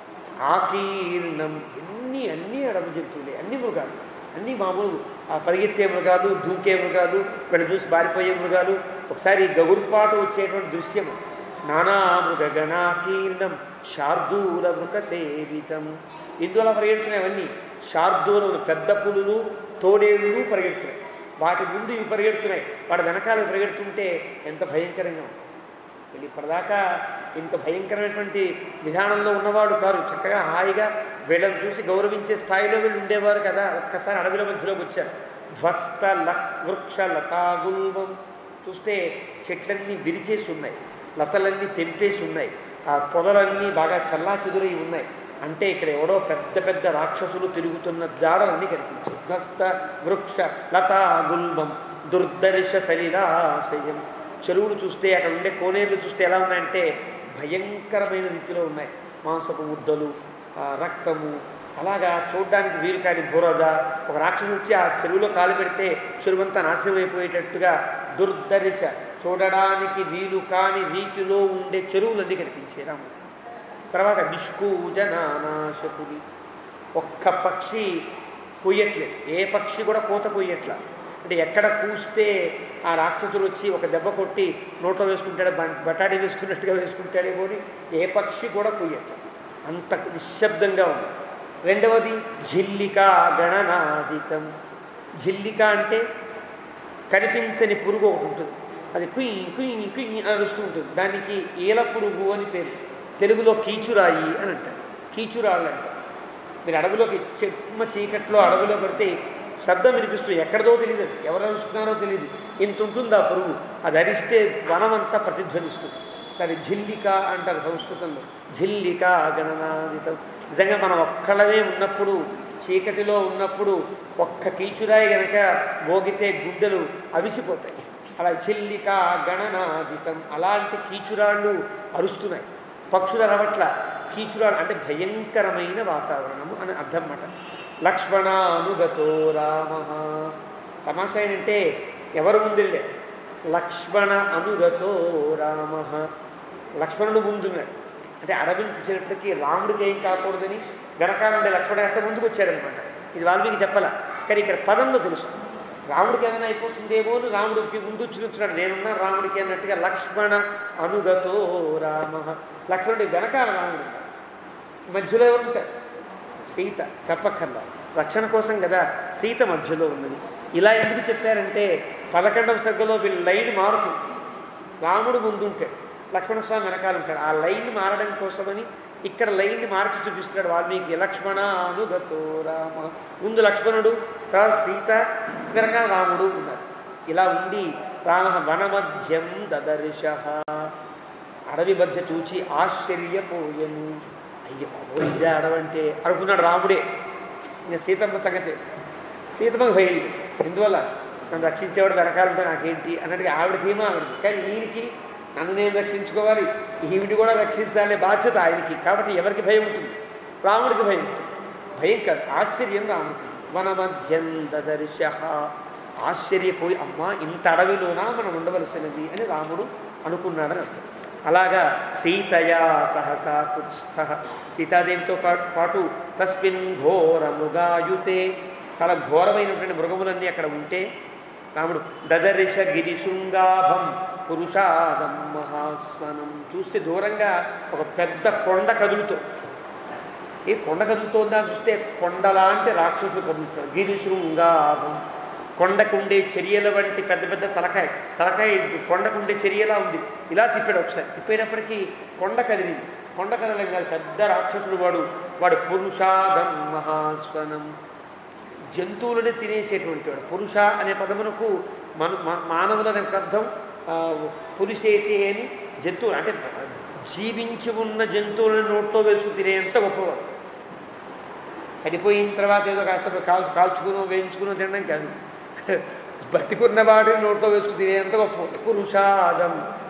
ఆకీర్ణం ఎన్ని అన్ని అడవి జంతువులే అన్ని మృగాలు అన్ని మామూలు ఆ పరిగెత్తే మృగాలు దూకే మృగాలు ఇక్కడ చూసి బారిపోయే మృగాలు ఒకసారి గగుర్పాటు వచ్చేటువంటి దృశ్యము నానా మృగ గణాకీర్ణం శార్దూల మృగ సేవితం ఇందువల్ల పరిగెడుతున్నాయి అవన్నీ శార్దూలములు పెద్ద పులులు తోడేళ్ళు పరిగెడుతున్నాయి వాటి ముందు ఇవి పరిగెడుతున్నాయి వాటి వెనకాల పరిగెడుతుంటే ఎంత భయంకరంగా ఉంది వీళ్ళు ఇప్పటిదాకా ఇంత భయంకరమైనటువంటి విధానంలో ఉన్నవాడు కారు చక్కగా హాయిగా వీళ్ళని చూసి గౌరవించే స్థాయిలో వీళ్ళు ఉండేవారు కదా ఒక్కసారి అడవిల మధ్యలోకి వచ్చారు ధ్వస్త లక్ వృక్ష లతాగుల్మం చూస్తే చెట్లన్నీ విరిచేసి ఉన్నాయి లతలన్నీ తెంపేసి ఉన్నాయి ఆ పొదలన్నీ బాగా చల్లా చెదురై ఉన్నాయి అంటే ఇక్కడ ఎవడో పెద్ద పెద్ద రాక్షసులు తిరుగుతున్న జాడలన్నీ కనిపించాయి ధ్వస్త వృక్ష లతాగుల్మం దుర్దర్శ సలిలాశయం చెరువులు చూస్తే అక్కడ ఉండే కోనేరులు చూస్తే ఎలా ఉన్నాయంటే భయంకరమైన రీతిలో ఉన్నాయి మాంసపు ముద్దలు ఆ రక్తము అలాగా చూడడానికి వీలు కాని బురద ఒక రాక్షసు వచ్చి ఆ చెరువులో కాలు పెడితే చెరువంతా నాశనం అయిపోయేటట్టుగా దుర్దర్శ చూడడానికి వీలు కాని రీతిలో ఉండే చెరువులన్నీ కనిపించే రాముడు తర్వాత నిష్కూజనానాశకుడి ఒక్క పక్షి కొయ్యట్లేదు ఏ పక్షి కూడా కోత కొయ్యట్లా అంటే ఎక్కడ కూస్తే ఆ రాక్షసుడు వచ్చి ఒక దెబ్బ కొట్టి నోట్లో వేసుకుంటాడు బం- బటాడీ వేసుకున్నట్టుగా వేసుకుంటాడేమో అని ఏ పక్షి కూడా కొయ్యట్లేదు అంత నిశ్శబ్దంగా ఉంది రెండవది ఝిల్లిక గణనాదితం ఝిల్లిక అంటే కనిపించని పురుగు ఒకటి ఉంటుంది అది కుయ్యి కుయ్యి కుయ్యి అని అరుస్తూ ఉంటుంది దానికి ఈల పురుగు అని పేరు తెలుగులో కీచురాయి అని అంటారు కీచురాళ్ళు అంటారు మీరు అడవిలోకి చెమ్మ చీకట్లో అడవిలో పడితే శబ్దం వినిపిస్తుంది ఎక్కడదో తెలియదు అది. ఎవరు అరుస్తున్నారో తెలియదు ఇంత ఉంటుంది ఆ పురుగు అది అరిస్తే వనమంతా ప్రతిధ్వనిస్తుంది దాని ఝిల్లిక అంటారు సంస్కృతంలో ఝిల్లిక గణనాదితం నిజంగా మనం ఒక్కళ్ళమే ఉన్నప్పుడు చీకటిలో ఉన్నప్పుడు ఒక్క కీచురాయి గనక మోగితే గుడ్డలు అవిసిపోతాయి అలా ఝిల్లిక గణనాదితం అలాంటి కీచురాళ్ళు అరుస్తున్నాయి పక్షుల రవట్ల కీచురాడు అంటే భయంకరమైన వాతావరణము అని అర్థం అన్నమాట లక్ష్మణానుగతో రామ తమాషా ఏంటంటే ఎవరు ముందులే లక్ష్మణ అనుగతో రామ లక్ష్మణుడు ముందున్నాడు అంటే అడవిని చూసినప్పటికీ రాముడికి ఏం కాకూడదని వెనకాల ఉండే లక్ష్మణ వేస్తే ముందుకు వచ్చాడనమాట ఇది వాల్మీకి చెప్పాల కానీ ఇక్కడ పదంలో తెలుసు రాముడికి ఏమైనా అయిపోతుందేమో అని రాముడికి ముందు చూస్తున్నాడు నేనున్నా రాముడికి అన్నట్టుగా లక్ష్మణ అనుగతో రామ లక్ష్మణుడి వెనకాల రాముడు ఉన్నాడు. మధ్యలో ఎవరు ఉంటారు సీత చెప్పక్కర్లా రక్షణ కోసం కదా సీత మధ్యలో ఉన్నది ఇలా ఎందుకు చెప్పారంటే పదకొండవ సర్గలో వీళ్ళ లైన్ మారుతుంది రాముడు ముందుంటాడు లక్ష్మణస్వామి వెనకాల ఉంటాడు ఆ లైన్ మారడం కోసమని ఇక్కడ లైన్ని మార్చి చూపిస్తున్నాడు వాల్మీకి లక్ష్మణ అనుగతో రామ ముందు లక్ష్మణుడు తర్వాత సీత వెనకాల రాముడు ఉన్నారు ఇలా ఉండి రామ వనమధ్యం దదర్శ అడవి మధ్య చూచి ఆశ్చర్యపోయను అయ్య బాబోయ్ ఇదే అడవంటే అనుకున్నాడు రాముడే ఇంకా సీతమ్మ సంగతి సీతమ్మకు భయం ఎందువల్ల నన్ను రక్షించేవాడు వెనకాల ఉంటే నాకేంటి అన్నట్టుగా ఆవిడ ధీమా ఆవిడకి కానీ ఈయనకి నన్ను నేను రక్షించుకోవాలి ఈవిడి కూడా రక్షించాలనే బాధ్యత ఆయనకి కాబట్టి ఎవరికి భయం ఉంటుంది రాముడికి భయం ఉంటుంది భయం కాదు ఆశ్చర్యం రాముడికి మన మధ్యం దదర్శ ఆశ్చర్యపోయి అమ్మా ఇంత అడవిలోనా మనం ఉండవలసినది అని రాముడు అనుకున్నాడని అర్థం అలాగా సీతయా సహక కుత్స్థ సీతాదేవితో పా- పాటు తస్మిన్ ఘోర మృగాయుతే చాలా ఘోరమైనటువంటి మృగములన్నీ అక్కడ ఉంటే రాముడు దదర్శ గిరిశృంగాభం పురుషాదం మహాస్వనం చూస్తే దూరంగా ఒక పెద్ద కొండ కదులుతో ఏ కొండ కదులుతోందా అని చూస్తే కొండలాంటి రాక్షసులు కదులుతున్నారు గిరిశృంగాభం కొండకుండే చర్యల వంటి పెద్ద పెద్ద తలకాయ తలకాయ కొండకుండే చర్యలా ఉంది ఇలా తిప్పాడు ఒకసారి తిప్పేటప్పటికీ కొండ కదిలింది కొండ కదలం కాదు పెద్ద రాక్షసుడు వాడు వాడు పురుషాదం మహాస్వనం జంతువులని తినేసేటువంటి వాడు పురుష అనే పదమునకు మన మా- మానవుల యొక్క అర్థం ఆ, పురుషేతి అని జంతువు అంటే జీవించి ఉన్న జంతువులను నోట్లో వేసుకుని తినేంత గొప్పవాడు చనిపోయిన తర్వాత ఏదో కాస్త కాల్చు కాల్చుకునో వేయించుకునో తినడం కాదు బతికున్న వాడిని నోట్లో వేసుకుని తినేంత గొప్ప పురుషాదం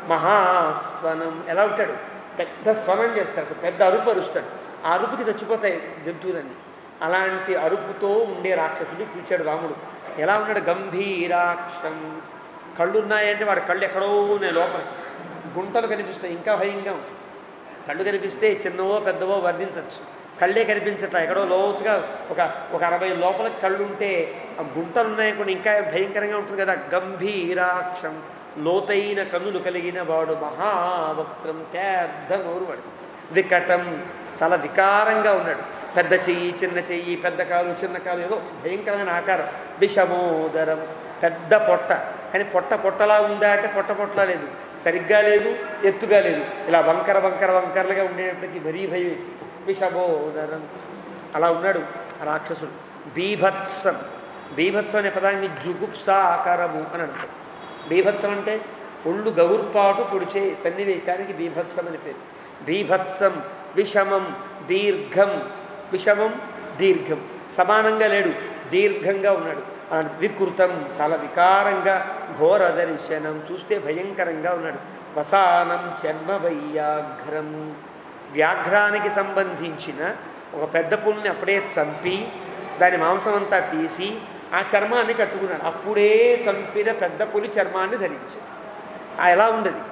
మహాస్వనం ఎలా ఉంటాడు పెద్ద స్వనం చేస్తాడు పెద్ద అరుపు అరుస్తాడు ఆ అరుపుకి చచ్చిపోతాయి జంతువులన్నీ అలాంటి అరుపుతో ఉండే రాక్షసుడు చూచాడు రాముడు ఎలా ఉన్నాడు గంభీరాక్షం కళ్ళు ఉన్నాయంటే వాడి కళ్ళు ఎక్కడో ఉన్నాయి లోపలికి గుంటలు కనిపిస్తాయి ఇంకా భయంగా ఉంటాయి కళ్ళు కనిపిస్తే చిన్నవో పెద్దవో వర్ణించవచ్చు కళ్ళే కనిపించట్లా ఎక్కడో లోతుగా ఒక ఒక అరవై లోపల కళ్ళు ఉంటే ఆ గుంటలు ఉన్నాయనుకోండి ఇంకా భయంకరంగా ఉంటుంది కదా గంభీరాక్షం లోతైన కన్నులు కలిగిన వాడు మహావక్త్రం పెద్ద నోరు వాడు వికటం చాలా వికారంగా ఉన్నాడు పెద్ద చెయ్యి చిన్న చెయ్యి పెద్ద కాలు చిన్న కాలు ఏదో భయంకరమైన ఆకారం విషమోదరం పెద్ద పొట్ట కానీ పొట్ట పొట్టలా ఉందా అంటే పొట్ట పొట్టలా లేదు సరిగ్గా లేదు ఎత్తుగా లేదు ఇలా వంకర వంకర వంకరలుగా ఉండేటప్పటికీ మరీ భయం వేసి విషమోదరం అలా ఉన్నాడు ఆ రాక్షసుడు బీభత్సం బీభత్సం అనే పదాన్ని జుగుప్సాకారము అని అంటారు బీభత్సం అంటే ఒళ్ళు గౌర్పాటు పొడిచే సన్నివేశానికి బీభత్సం అని పేరు బీభత్సం విషమం దీర్ఘం విషమం దీర్ఘం సమానంగా లేడు దీర్ఘంగా ఉన్నాడు ఆ వికృతం చాలా వికారంగా ఘోర దర్శనం చూస్తే భయంకరంగా ఉన్నాడు వసానం చర్మ వైయాఘ్రం వ్యాఘ్రానికి సంబంధించిన ఒక పెద్ద పుల్ని అప్పుడే చంపి దాని మాంసం అంతా తీసి ఆ చర్మాన్ని కట్టుకున్నాడు అప్పుడే చంపిన పెద్ద పులి చర్మాన్ని ధరించాడు ఆ ఎలా ఉండదు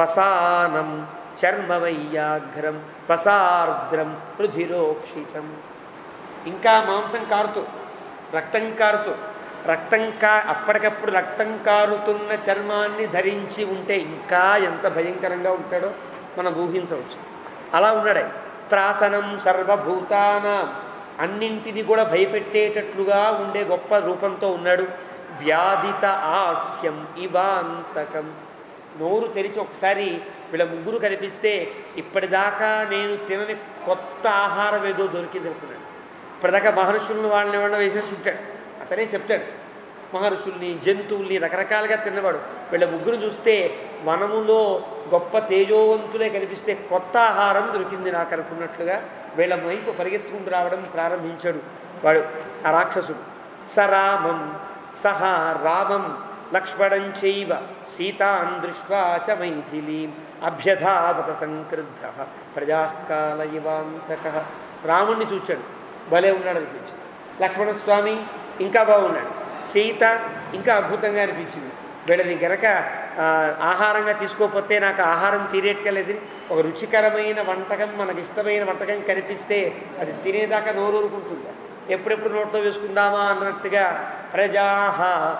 వసానం చర్మవయ్యాఘ్రం వసార్ద్రం రుధిరోక్షితం ఇంకా మాంసం కారుతూ రక్తం కారుతూ రక్తం కా అప్పటికప్పుడు రక్తం కారుతున్న చర్మాన్ని ధరించి ఉంటే ఇంకా ఎంత భయంకరంగా ఉంటాడో మనం ఊహించవచ్చు అలా ఉన్నాడు ఆయన. త్రాసనం సర్వభూతానం అన్నింటినీ కూడా భయపెట్టేటట్లుగా ఉండే గొప్ప రూపంతో ఉన్నాడు వ్యాధిత ఆస్యం ఇవాంతకం నోరు తెరిచి ఒకసారి వీళ్ళ ముగ్గురు కనిపిస్తే ఇప్పటిదాకా నేను తినని కొత్త ఆహారం ఏదో దొరికింది అనుకున్నాడు ఇప్పటిదాకా మహర్షులను వాళ్ళని వాళ్ళని వేసేసి ఉంటాడు అతనే చెప్తాడు మహర్షుల్ని జంతువుల్ని రకరకాలుగా తిన్నవాడు వీళ్ళ ముగ్గురు చూస్తే వనములో గొప్ప తేజోవంతులే కనిపిస్తే కొత్త ఆహారం దొరికింది నాకు అనుకున్నట్లుగా వీళ్ళ వైపు పరిగెత్తుకుంటూ రావడం ప్రారంభించాడు వాడు ఆ రాక్షసుడు సరామం సహా రామం లక్ష్మణం చైవ సీతాం దృష్ట్వా చ మైథిలీం అభ్యధావత సంక్రుద్ధ ప్రజాకాల ఇవాంతక రాముణ్ణి చూచాడు భలే ఉన్నాడు అనిపించింది లక్ష్మణస్వామి ఇంకా బాగున్నాడు సీత ఇంకా అద్భుతంగా అనిపించింది వీళ్ళని గనక ఆ, ఆహారంగా తీసుకోకపోతే నాకు ఆహారం తీరేట్టుకెళ్ళేది ఒక రుచికరమైన వంటకం మనకి ఇష్టమైన వంటకం కనిపిస్తే అది తినేదాకా నోరూరుకుంటుందా ఎప్పుడెప్పుడు నోట్లో వేసుకుందామా అన్నట్టుగా ప్రజాహ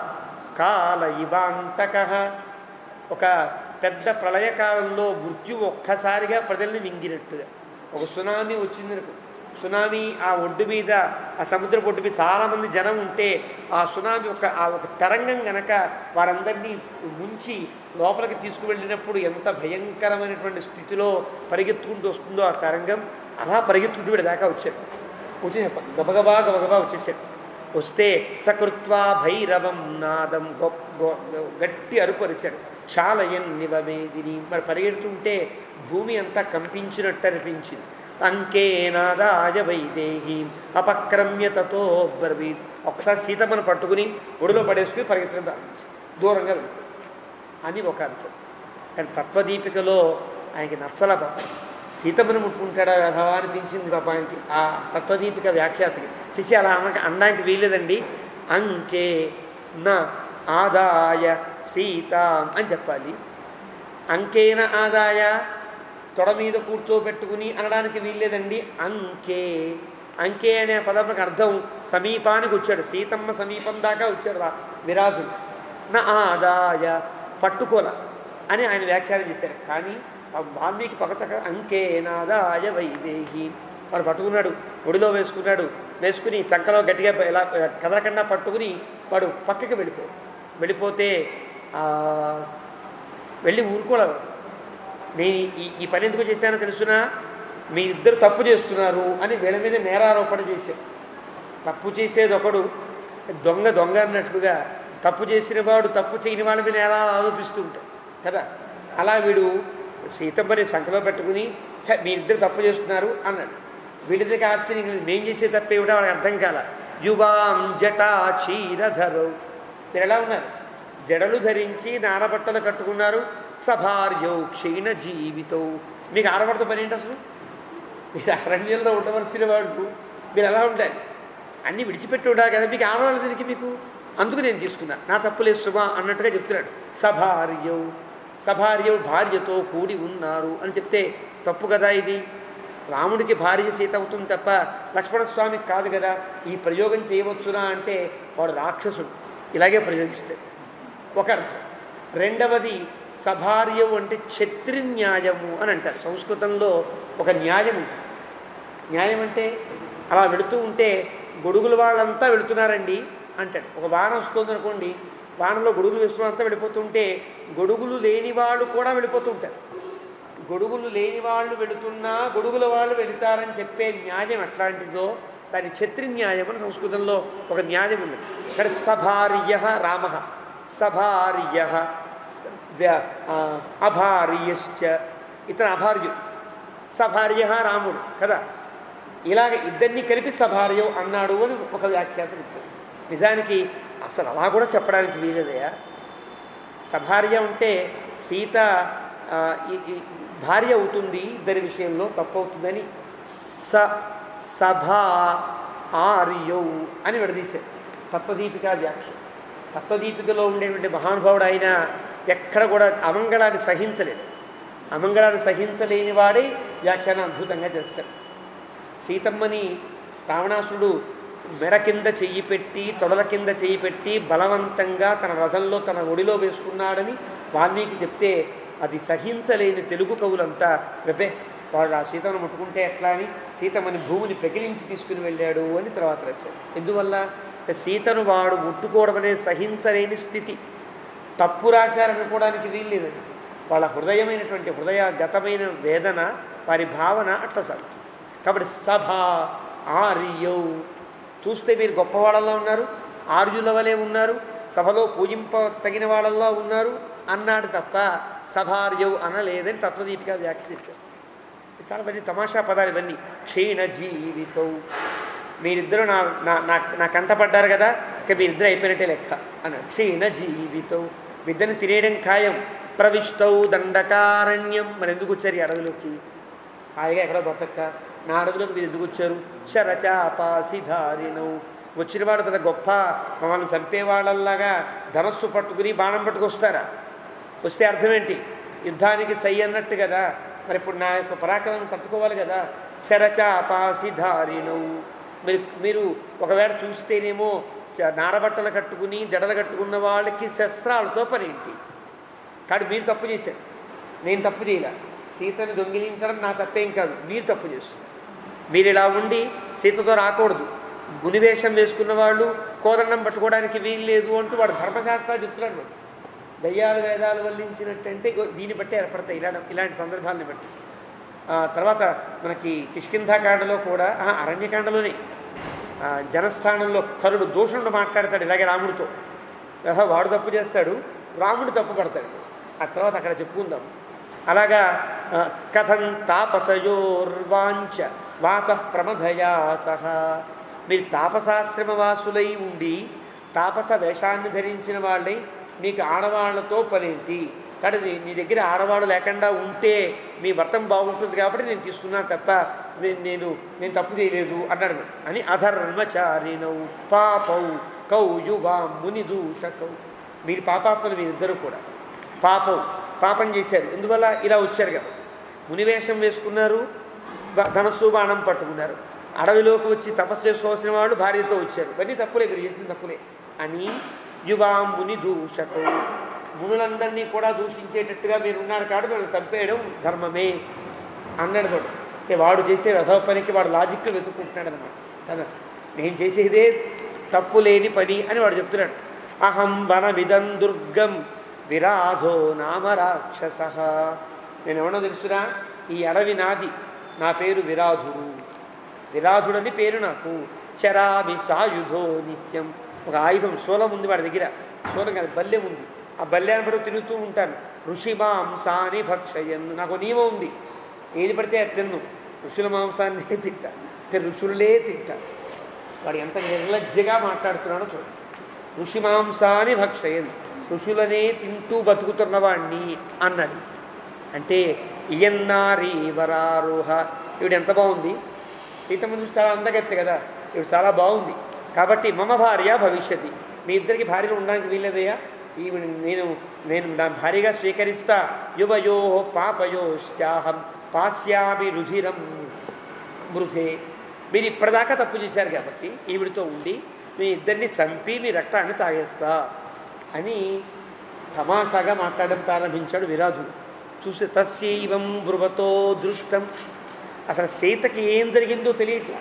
కాల ఇవాంతక ఒక పెద్ద ప్రళయకాలంలో మృత్యు ఒక్కసారిగా ప్రజల్ని మింగినట్టుగా ఒక సునామీ వచ్చిందనుకో సునామీ ఆ ఒడ్డు మీద ఆ సముద్ర ఒడ్డు మీద చాలామంది జనం ఉంటే ఆ సునామీ ఒక ఆ ఒక తరంగం గనక వారందరినీ ముంచి లోపలికి తీసుకువెళ్ళినప్పుడు ఎంత భయంకరమైనటువంటి స్థితిలో పరిగెత్తుకుంటూ వస్తుందో ఆ తరంగం అలా పరిగెత్తుకుంటూ వీడి దాకా వచ్చాడు వచ్చి గబగబా గబగబా వచ్చేసాడు వస్తే సకృత్వా భైరవం నాదం గొప్ప గొ- గట్టి అరుపు అరిచాడు చాలయన్ నివమేదిని మరి పరిగెడుతుంటే భూమి అంతా కంపించినట్టు అనిపించింది అంకేనాదాయ వైదేహి అపక్రమ్య తతో బ్రవీత్ ఒకసారి సీతమ్మను పట్టుకుని ఒడిలో పడేసుకుని పరిగెత్తడం ప్రారంభించింది దూరంగా వెళ్ళిపోయింది అని ఒక అర్థం కానీ తత్వదీపికలో ఆయనకి నచ్చల పాపం సీతమ్మను ముట్టుకుంటాడా వ్యధవా అనిపించింది పాప ఆయనకి ఆ తత్వదీపిక వ్యాఖ్యాతకి చేసి అలా అన్న అనడానికి వీలేదండి అంకే నా ఆదాయ సీత అని చెప్పాలి అంకేన ఆదాయ తొడ మీద కూర్చోబెట్టుకుని అనడానికి వీల్లేదండి అంకే అంకే అనే పదములకు అర్థం సమీపానికి వచ్చాడు సీతమ్మ సమీపం దాకా వచ్చాడు రా విరాజుడు నా ఆదాయ పట్టుకోల అని ఆయన వ్యాఖ్యానం చేశారు కానీ ఆ వాల్మీకి పక్కచక్క అంకేనాదాయ వైదేహి వాడు పట్టుకున్నాడు ఒడిలో వేసుకున్నాడు వేసుకుని చంకలో గట్టిగా ఇలా కదలకుండా పట్టుకుని వాడు పక్కకి వెళ్ళిపో వెళ్ళిపోతే ఆ, వెళ్ళి ఊరుకోలేడు నేను ఈ ఈ పని ఎందుకు చేశానో తెలుసునా మీ ఇద్దరు తప్పు చేస్తున్నారు అని వీళ్ళ మీద నేరారోపణ చేశాం తప్పు చేసేది ఒకడు దొంగ దొంగ అన్నట్లుగా తప్పు చేసిన వాడు తప్పు చేయని వాళ్ళ మీద ఎలా ఆరోపిస్తూ ఉంటాడు కదా అలా వీడు సీతమ్మని సంకలో పెట్టుకుని "ఛ, మీ ఇద్దరు తప్పు చేస్తున్నారు అన్నాడు వీడిద్దరికి ఆశ్చర్యం కలిగింది. మేం చేసే తప్పు ఏమిటో వాడికి అర్థం కాల యువాం జటా క్షీరధరౌ మీరు ఎలా ఉన్నారు జడలు ధరించి నారబట్టలు కట్టుకున్నారు సభార్యౌ క్షీణ జీవితం మీకు ఆడబడత పని ఏంటి అసలు మీరు అరణ్యంలో ఉండవలసిన వాళ్ళు మీరు ఎలా ఉండాలి అన్నీ విడిచిపెట్టి ఉండాలి కదా మీకు ఆడవాళ్ళ దీనికి మీకు అందుకు నేను తీసుకున్నా నా తప్పులేదు సుమా అన్నట్టుగా చెప్తున్నాడు సభార్యౌ సభార్యౌ భార్యతో కూడి ఉన్నారు అని చెప్తే తప్పు కదా ఇది రాముడికి భార్య సీత అవుతుంది తప్ప లక్ష్మణస్వామికి కాదు కదా ఈ ప్రయోగం చేయవచ్చునా అంటే వాడు రాక్షసుడు ఇలాగే ప్రయోగిస్తాడు ఒక అర్థం రెండవది సభార్యవు అంటే క్షత్రి న్యాయము అని అంటారు సంస్కృతంలో ఒక న్యాయం ఉంటుంది న్యాయం అంటే అలా వెళుతూ ఉంటే గొడుగుల వాళ్ళంతా వెళుతున్నారండి అంటాడు ఒక వాహనం వస్తుంది అనుకోండి వాహనంలో గొడుగులు వేస్తున్నంతా వెళ్ళిపోతుంటే గొడుగులు లేని వాళ్ళు కూడా వెళ్ళిపోతూ ఉంటారు గొడుగులు లేని వాళ్ళు వెళుతున్నా గొడుగుల వాళ్ళు వెళుతారని చెప్పే న్యాయం ఎట్లాంటిదో దాని క్షత్రి న్యాయం అని సంస్కృతంలో ఒక న్యాయం ఉంది ఇక్కడ సభార్య రామ సభార్య వ్య- ఆ, అభార్యశ్చ ఇతను అభార్యుడు సభార్య రాముడు కదా ఇలాగ ఇద్దరిని కలిపి సభార్యం అన్నాడు అని ఒక వ్యాఖ్యాతం ఇచ్చారు నిజానికి అసలు అలా కూడా చెప్పడానికి వీలదయా సభార్య ఉంటే సీత ఆ, ఈ- ఈ భార్య అవుతుంది ఇద్దరి విషయంలో తప్పు అవుతుందని స సభా ఆర్యౌ అని విడదీశారు తత్వదీపిక వ్యాఖ్య తత్వదీపికలో ఉండేటువంటి మహానుభావుడు ఆయన ఎక్కడ కూడా అమంగళాన్ని సహించలేడు అమంగళాన్ని సహించలేని వాడే వ్యాఖ్యానం అద్భుతంగా చేస్తాడు సీతమ్మని రావణాసుడు మెడ కింద చెయ్యి పెట్టి తొడల కింద చెయ్యి పెట్టి బలవంతంగా తన రథంలో తన ఒడిలో వేసుకున్నాడని వాల్మీకి చెప్తే అది సహించలేని తెలుగు కవులంతా రేపే వాడు ఆ సీతను ముట్టుకుంటే ఎట్లా అని సీతమ్మని భూమిని పెకిలించి తీసుకుని వెళ్ళాడు అని తర్వాత రాశారు ఎందువల్ల అంటే సీతను వాడు ముట్టుకోవడం అనేది సహించలేని స్థితి తప్పు రాశారనుకోవడానికి వీల్లేదని వాళ్ళ హృదయమైనటువంటి హృదయగతమైన వేదన వారి భావన అట్లా సాగుతుంది కాబట్టి సభ ఆర్యౌ చూస్తే మీరు గొప్పవాళ్ళల్లో ఉన్నారు ఆర్యుల వలె ఉన్నారు సభలో పూజింప తగిన వాళ్ళల్లో ఉన్నారు అన్నాడు తప్ప సభార్యౌ అనలేదని తత్వదీపిక వ్యాఖ్యానించారు ఇది చాలా మంది తమాషా పదాలు ఇవన్నీ క్షీణ జీవితం మీరిద్దరూ నా నా నా నా కంటపడ్డారు కదా ఇక మీరిద్దరు అయిపోయినట్టే లెక్క అన్నాడు క్షీణ జీవితం విద్యను తినేయడం ఖాయం ప్రవిష్టౌ దండకారణ్యం మరి ఎందుకు వచ్చారు ఈ అడవిలోకి హాయిగా ఎక్కడో బతక్క నా అడవిలోకి మీరు ఎందుకు వచ్చారు శరచాపాసిధారిణం వచ్చినవాడు పెద్ద గొప్ప మమ్మల్ని చంపేవాళ్ళలాగా ధనస్సు పట్టుకుని బాణం పట్టుకొస్తారా వస్తే అర్థం ఏంటి యుద్ధానికి సై అన్నట్టు కదా మరి ఇప్పుడు నా యొక్క పరాక్రమం తట్టుకోవాలి కదా శరచాపాసిధారిణం మీరు మీరు ఒకవేళ చూస్తేనేమో చ- నారబట్టలు కట్టుకుని జడలు కట్టుకున్న వాళ్ళకి శస్త్రాలతో పని ఏంటి కాబట్టి మీరు తప్పు చేశారు నేను తప్పు చేయలే సీతను దొంగిలించడం నా తప్పేం కాదు మీరు తప్పు చేస్తున్నారు మీరు ఇలా ఉండి సీతతో రాకూడదు గునివేషం వేసుకున్న వాళ్ళు కోదండం పట్టుకోవడానికి వీలు లేదు అంటూ వాడు ధర్మశాస్త్రాలు చెప్తున్నాడు వాడు దయ్యాలు వేదాలు వల్లించినట్టంటే ఇగో దీన్ని బట్టి ఏర్పడతాయి ఇలా ఇలాంటి సందర్భాలను బట్టి ఆ, తర్వాత మనకి కిష్కింధాకాండలో కూడా ఆ, అరణ్యకాండలోనే ఆ, జనస్థానంలో కరుడు దూషణుడు మాట్లాడతాడు ఇలాగే రాముడితో ఆహా, వాడు తప్పు చేస్తాడు రాముడు తప్పు పడతాడు ఆ తర్వాత అక్కడ చెప్పుకుందాం అలాగా ఆ, కథం తాపసయోర్వాంచ వాస ప్రమధయా సహా మీరు తాపసాశ్రమ వాసులై ఉండి తాపస వేషాన్ని ధరించిన వాళ్ళై మీకు ఆడవాళ్లతో పనేంటి కాబట్టి నీ- నీ దగ్గర ఆడవాళ్ళు లేకుండా ఉంటే మీ వ్రతం బాగుంటుంది కాబట్టి నేను తీసుకున్నాను తప్ప నే- నేను నేను తప్పు చేయలేదు అన్నాడు అని అధర్మచారిణౌ పాపౌ కౌ యువా ముని దూషకౌ మీరు పాపాత్మలు మీరిద్దరూ కూడా పాపం పాపం చేశారు ఎందువల్ల ఇలా వచ్చారు కదా మునివేషం వేసుకున్నారు బ- ధనస్సు బాణం పట్టుకున్నారు అడవిలోకి వచ్చి తపస్సు చేసుకోవాల్సిన వాళ్ళు భార్యతో వచ్చారు ఇవన్నీ తప్పులే మీరు చేసిన తప్పులే అని యువా ముని దూషకం మునులందరినీ కూడా దూషించేటట్టుగా మీరు ఉన్నారు కాబట్టి మనం చంపేయడం ధర్మమే అన్నాడు వాడు అంటే వాడు చేసే రథవ పనికి వాడు లాజిక్లో వెతుక్కుంటున్నాడు అనమాట కదా నేను చేసేదే తప్పు లేని పని అని వాడు చెప్తున్నాడు అహం వనమిదం దుర్గం విరాధో నామ రాక్షస నేను ఎవడో తెలుసునా ఈ అడవి నాది నా పేరు విరాధుడు విరాధుడని పేరు నాకు చరామి సాయుధో నిత్యం ఒక ఆయుధం శూలం ఉంది వాడి దగ్గర శూలం కాదు బల్లెం ఉంది ఆ బల్యాన్ని పడి తిరుగుతూ ఉంటాను ఋషి మాంసాన్ని భక్షయన్ నాకు నియమం ఉంది ఏది పడితే అది తిన్ను ఋషుల మాంసాన్ని తింటా అంటే ఋషులే తింటా వాడు ఎంత నిర్లజ్జగా మాట్లాడుతున్నాడో చూడండి ఋషి మాంసాన్ని భక్షయన్ ఋషులనే తింటూ బతుకుతున్నవాణ్ణి అన్నాడు అంటే ఇయన్నారి వరారోహ ఇవిడు ఎంత బాగుంది సీతమ్మ చూసి చాలా అందగత్తి కదా ఇవి చాలా బాగుంది కాబట్టి మమ భార్య భవిష్యతి మీ ఇద్దరికి భార్యలు ఉండడానికి వీల్లేదయ్యా ఈవిడ నేను నేను నా భార్యగా స్వీకరిస్తా యువయో పాపయోశ్చాహం పాస్యామి రుధిరం మృధే మీరు ఇప్పటిదాకా తప్పు చేశారు కాబట్టి ఈవిడితో ఉండి మీ ఇద్దరిని చంపి మీ రక్తాన్ని తాగేస్తా అని తమాషాగా మాట్లాడడం ప్రారంభించాడు విరాజుడు చూస్తే తస్యైవం బృవతో దృష్టం అసలు సీతకి ఏం జరిగిందో తెలియట్లా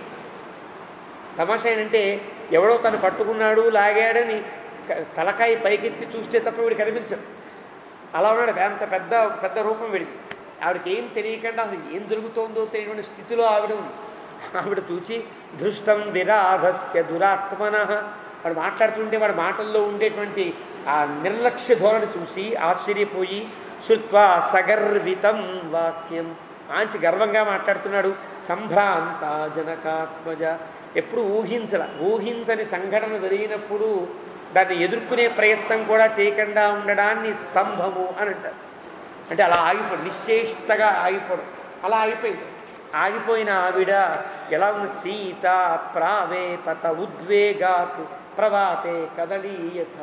తమాషా ఏంటంటే ఎవడో తను పట్టుకున్నాడు లాగాడని క- తలకాయ పైకెత్తి చూస్తే తప్ప వీడు కనిపించదు అలా ఉన్నాడు అంత పెద్ద పెద్ద రూపం వీడికి ఆవిడకి ఏం తెలియకుండా అసలు ఏం జరుగుతోందో తెలియని స్థితిలో ఆవిడ ఉంది ఆవిడ చూచి దృష్టం విరాధస్య దురాత్మన వాడు మాట్లాడుతుంటే వాడి మాటల్లో ఉండేటువంటి ఆ నిర్లక్ష్య ధోరణి చూసి ఆశ్చర్యపోయి శృత్వా సగర్వితం వాక్యం మంచి గర్వంగా మాట్లాడుతున్నాడు సంభ్రాంత జనకాత్మజ ఎప్పుడు ఊహించల ఊహించని సంఘటన జరిగినప్పుడు దాన్ని ఎదుర్కొనే ప్రయత్నం కూడా చేయకుండా ఉండడాన్ని స్తంభము అని అంటారు అంటే అలా ఆగిపోడు నిశ్చేష్టగా ఆగిపోవడం అలా ఆగిపోయింది ఆగిపోయిన ఆవిడ ఎలా ఉన్న సీత ప్రావేపత ఉద్వేగాత్ ప్రవాతే కదలీయత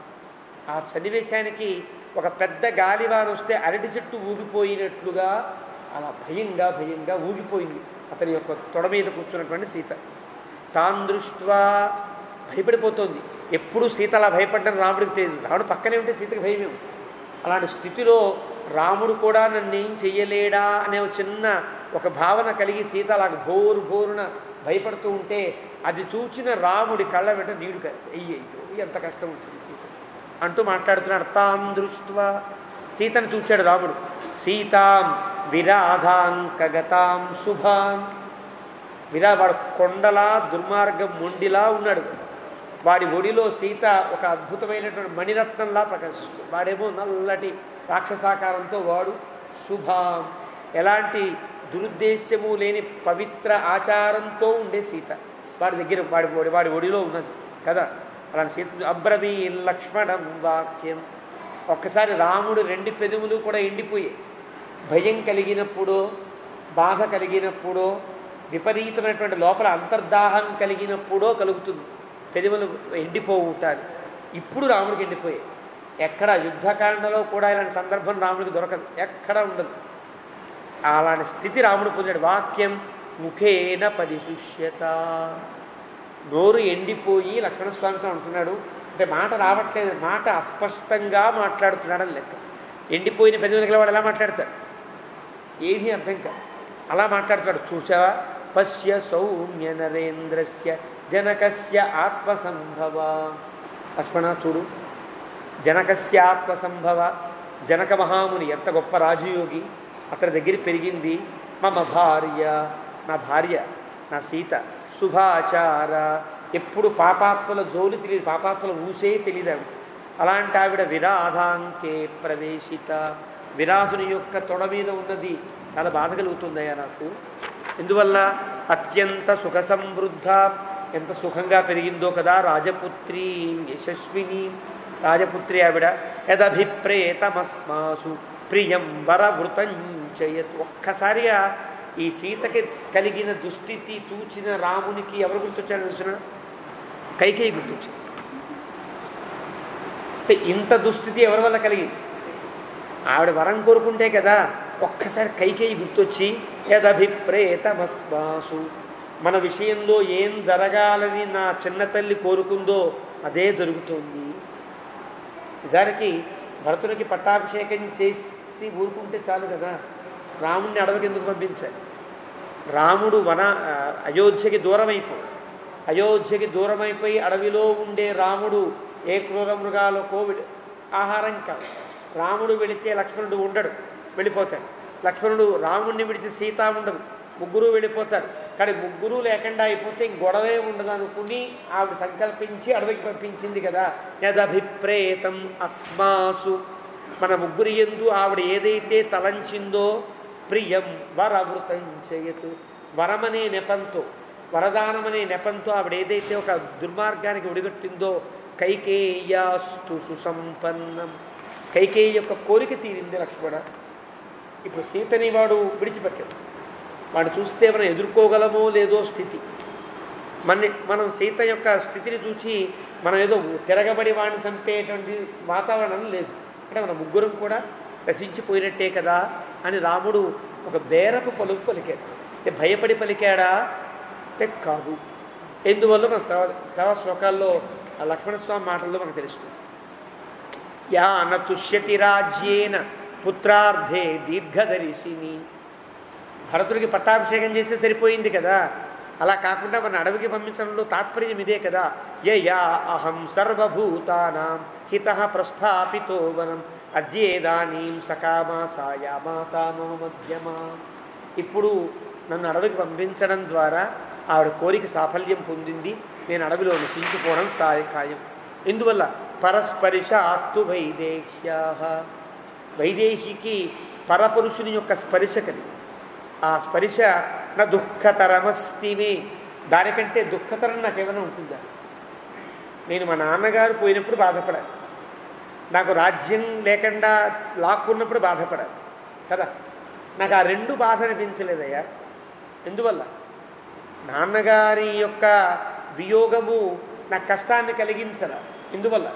ఆ సన్నివేశానికి ఒక పెద్ద గాలివాన వస్తే అరటి చెట్టు ఊగిపోయినట్లుగా అలా భయంగా భయంగా ఊగిపోయింది అతని యొక్క తొడ మీద కూర్చున్నటువంటి సీత తాన్ దృష్ట్వా భయపడిపోతుంది ఎప్పుడు సీత అలా భయపడ్డం రాముడికి తెలియదు రాముడు పక్కనే ఉంటే సీతకి భయమే ఉంది. అలాంటి స్థితిలో రాముడు కూడా నన్ను ఏం చెయ్యలేడా అనే ఒక చిన్న ఒక భావన కలిగి సీత అలా భోరు భోరున భయపడుతూ ఉంటే అది చూచిన రాముడి కళ్ళ వెంట నీడు అయ్యో ఎంత కష్టం వచ్చింది సీత అంటూ మాట్లాడుతున్నాడు తాం దృష్ట్వా సీతను చూశాడు రాముడు సీతాం విరాధాంకగతాం శుభాం విరా వాడు కొండలా దుర్మార్గం మొండిలా ఉన్నాడు వాడి ఒడిలో సీత ఒక అద్భుతమైనటువంటి మణిరత్నంలా ప్రకాశిస్తుంది వాడేమో నల్లటి రాక్షసాకారంతో వాడు శుభాం ఎలాంటి దురుద్దేశ్యము లేని పవిత్ర ఆచారంతో ఉండే సీత వాడి దగ్గర వాడి ఒడి వాడి ఒడిలో ఉన్నది కదా అలాంటి సీత అబ్రవీ లక్ష్మణం వాక్యం ఒక్కసారి రాముడు రెండు పెదవులు కూడా ఎండిపోయాయి భయం కలిగినప్పుడు బాధ కలిగినప్పుడో విపరీతమైనటువంటి లోపల అంతర్దాహం కలిగినప్పుడో కలుగుతుంది పెదవులు ఎండిపోవుటారు ఇప్పుడు రాముడికి ఎండిపోయాయి ఎక్కడ యుద్ధకాండలో కూడా ఇలాంటి సందర్భం రాముడికి దొరకదు ఎక్కడ ఉండదు అలాంటి స్థితి రాముడు పొందాడు వాక్యం ముఖేన పరిశుష్యత నోరు ఎండిపోయి లక్ష్మణస్వామితో అంటున్నాడు అంటే మాట రావట్లేదు మాట అస్పష్టంగా మాట్లాడుతున్నాడని లెక్క ఎండిపోయిన పెద్దలు వాడు ఎలా మాట్లాడతారు ఏమీ అర్థం కాదు అలా మాట్లాడుతాడు చూసావా పశ్య సౌమ్య నరేంద్రస్య జనకస్య ఆత్మసంభవ లక్ష్మణ చూడు జనకస్య ఆత్మసంభవ జనక మహాముని ఎంత గొప్ప రాజయోగి అతని దగ్గర పెరిగింది మమ భార్య నా భార్య నా సీత శుభాచార ఎప్పుడు పాపాత్మల జోలి తెలియదు పాపాత్మల ఊసే తెలియదు ఆవిడ అలాంటి ఆవిడ విరాధాంకే ప్రవేశిత విరాధుని యొక్క తొడ మీద ఉన్నది చాలా బాధ కలుగుతుందయ్యా నాకు ఎందువల్ల అత్యంత సుఖ సమృద్ధ ఎంత సుఖంగా పెరిగిందో కదా రాజపుత్రి యశస్విని రాజపుత్రి ఆవిడ యదభిప్రేతమస్మాసు ప్రియం వరవృతం చేయత్ ఒక్కసారిగా ఈ సీతకి కలిగిన దుస్థితి చూచిన రామునికి ఎవరు గుర్తొచ్చారు తెలిసిన కైకేయి గుర్తొచ్చింది అంటే ఇంత దుస్థితి ఎవరి వల్ల కలిగింది ఆవిడ వరం కోరుకుంటే కదా ఒక్కసారి కైకేయి గుర్తొచ్చి యదభిప్రేతమస్మాసు మన విషయంలో ఏం జరగాలని నా చిన్న తల్లి కోరుకుందో అదే జరుగుతోంది నిజానికి భరతునికి పట్టాభిషేకం చేసి ఊరుకుంటే చాలు కదా రాముణ్ణి అడవికి ఎందుకు పంపించాలి రాముడు వన ఆ, అయోధ్యకి దూరమైపో అయోధ్యకి దూరమైపోయి అడవిలో ఉండే రాముడు ఏ క్రూర మృగాలకో విడి- ఆహారం కాదు రాముడు వెళితే లక్ష్మణుడు ఉండడు వెళ్ళిపోతాడు లక్ష్మణుడు రాముడిని విడిచి సీత ఉండదు ముగ్గురు వెళ్ళిపోతారు కానీ ముగ్గురు లేకుండా అయిపోతే ఇంక గొడవే ఉండదు అనుకుని ఆవిడ సంకల్పించి అడవికి పంపించింది కదా యదభిప్రేతం అస్మాసు మన ముగ్గురి ఎందు ఆవిడ ఏదైతే తలంచిందో ప్రియం వరవృతం చేయతు వరమనే నెపంతో వరదానమనే నెపంతో ఆవిడ ఏదైతే ఒక దుర్మార్గానికి ఒడిగట్టిందో కైకేయాస్తు సుసంపన్నం కైకేయి యొక్క కోరిక తీరింది లక్ష్మణ ఇప్పుడు సీతని వాడు విడిచిపెట్టాడు వాడు చూస్తే మనం ఎదుర్కోగలమో లేదో స్థితి మన మనం సీత యొక్క స్థితిని చూసి మనం ఏదో తిరగబడి వాడిని చంపేటువంటి వాతావరణం లేదు అంటే మన ముగ్గురం కూడా నశించిపోయినట్టే కదా అని రాముడు ఒక బేరపు పలుకు పలికాడు అంటే భయపడి పలికాడా అంటే కాదు ఎందువల్ల మన తర్వాత తర్వాత శ్లోకాల్లో ఆ లక్ష్మణస్వామి మాటల్లో మనకు తెలుస్తుంది యా నతుష్యతి రాజ్యేన పుత్రార్థే దీర్ఘదర్శిని భరతుడికి పట్టాభిషేకం చేస్తే సరిపోయింది కదా అలా కాకుండా మన అడవికి పంపించడంలో తాత్పర్యం ఇదే కదా యయా అహం సర్వభూతానాం హిత ప్రస్థాపితో వనం అద్యేదానీం సకామా సాయా మాతా మమ మధ్యమా ఇప్పుడు నన్ను అడవికి పంపించడం ద్వారా ఆవిడ కోరిక సాఫల్యం పొందింది నేను అడవిలో నశించిపోవడం సాయ ఖాయం ఇందువల్ల పరస్పరిశాత్తు వైదేహ్యా వైదేహికి పరపురుషుని యొక్క స్పర్శ కలిగి ఆ స్పర్శ నా దుఃఖతరమస్తిమే దానికంటే దుఃఖతరం నాకేమైనా ఉంటుందా నేను మా నాన్నగారు పోయినప్పుడు బాధపడాలి నాకు రాజ్యం లేకుండా లాక్కున్నప్పుడు బాధపడాలి కదా నాకు ఆ రెండు బాధ అనిపించలేదయ్యా ఎందువల్ల నాన్నగారి యొక్క వియోగము నా కష్టాన్ని కలిగించరా ఎందువల్ల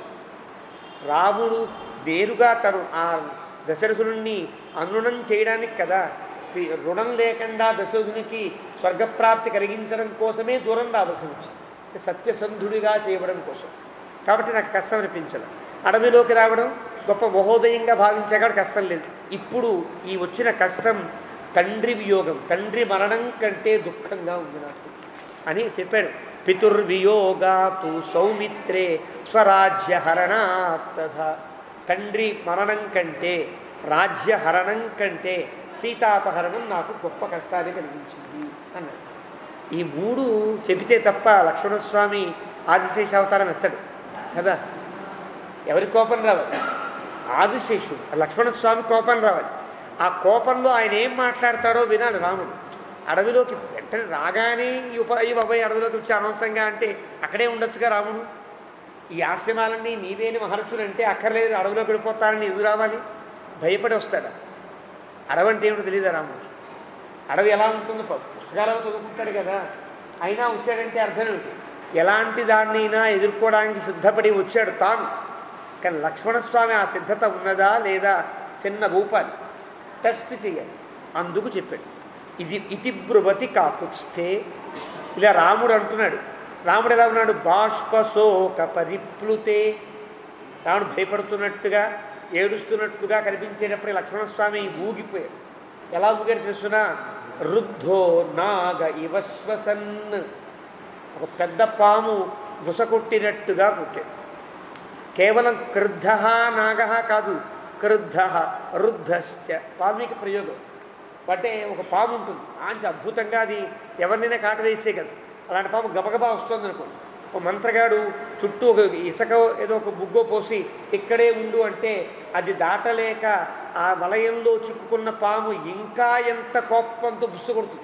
రాముడు వేరుగా తను ఆ దశరథుని అనునం చేయడానికి కదా ఈ రుణం లేకుండా దశరథునికి స్వర్గప్రాప్తి కలిగించడం కోసమే దూరం రావాల్సి వచ్చింది సత్యసంధుడిగా చేయడం కోసం కాబట్టి నాకు కష్టం అనిపించదు అడవిలోకి రావడం గొప్ప మహోదయంగా భావించాక కష్టం లేదు ఇప్పుడు ఈ వచ్చిన కష్టం తండ్రి వియోగం తండ్రి మరణం కంటే దుఃఖంగా ఉంది నాకు అని చెప్పాడు పితుర్వియోగాతు సౌమిత్రే స్వరాజ్య హరణాత్తథ తండ్రి మరణం కంటే రాజ్యహరణం కంటే సీతాపహరణం నాకు గొప్ప కష్టాన్ని కలిగించింది అన్నాడు ఈ మూడు చెబితే తప్ప లక్ష్మణస్వామి ఆదిశేష అవతారం ఎత్తడు కదా ఎవరి కోపం రావాలి ఆదిశేషుడు ఆ లక్ష్మణస్వామి కోపం రావాలి ఆ కోపంలో ఆయన ఏం మాట్లాడతాడో వినాలి రాముడు అడవిలోకి వెంటనే రాగానే ఈ ఉప ఈ బాబాయ్ అడవిలోకి వచ్చి అనవసరంగా అంటే అక్కడే ఉండొచ్చుగా రాముడు ఈ ఆశ్రమాలన్నీ నీవేని మహర్షులు అంటే అక్కర్లేదు అడవిలోకి వెళ్ళిపోతానని ఎదురు రావాలి భయపడి వస్తాడా అడవి అంటే ఏమిటో తెలియదా రాముడికి అడవి ఎలా ఉంటుందో ప- పుస్తకాలలో చదువుకుంటాడు కదా అయినా వచ్చాడంటే అర్థం ఏమిటి ఎలాంటి దాన్నైనా ఎదుర్కోవడానికి సిద్ధపడి వచ్చాడు తాను కానీ లక్ష్మణస్వామి ఆ సిద్ధత ఉన్నదా లేదా చిన్న రూపాలి టెస్ట్ చేయాలి అందుకు చెప్పాడు ఇది ఇతి బ్రువతి కాకుత్స్థే ఇలా రాముడు అంటున్నాడు రాముడు ఎలా ఉన్నాడు బాష్పశోక పరిప్లుతే రాముడు భయపడుతున్నట్టుగా ఏడుస్తున్నట్టుగా కనిపించేటప్పుడు లక్ష్మణస్వామి ఊగిపోయాడు ఎలా ఊగాడు తెలుసునా రుద్ధో నాగ ఇవశ్వసన్ ఒక పెద్ద పాము బుసకొట్టినట్టుగా కొట్టాడు కేవలం క్రుద్ధ నాగ కాదు క్రుద్ధ రుద్ధశ్చ వాల్మీకి ప్రయోగం అంటే ఒక పాము ఉంటుంది ఆంచి అద్భుతంగా అది ఎవరినైనా కాటు వేసే కదా అలాంటి పాము గబగబా వస్తుంది అనుకోండి ఒక మంత్రగాడు చుట్టూ ఒక ఇసుక ఏదో ఒక బుగ్గో పోసి ఇక్కడే ఉండు అంటే అది దాటలేక ఆ వలయంలో చిక్కుకున్న పాము ఇంకా ఎంత కోపంతో బుస్సు కొడుతుంది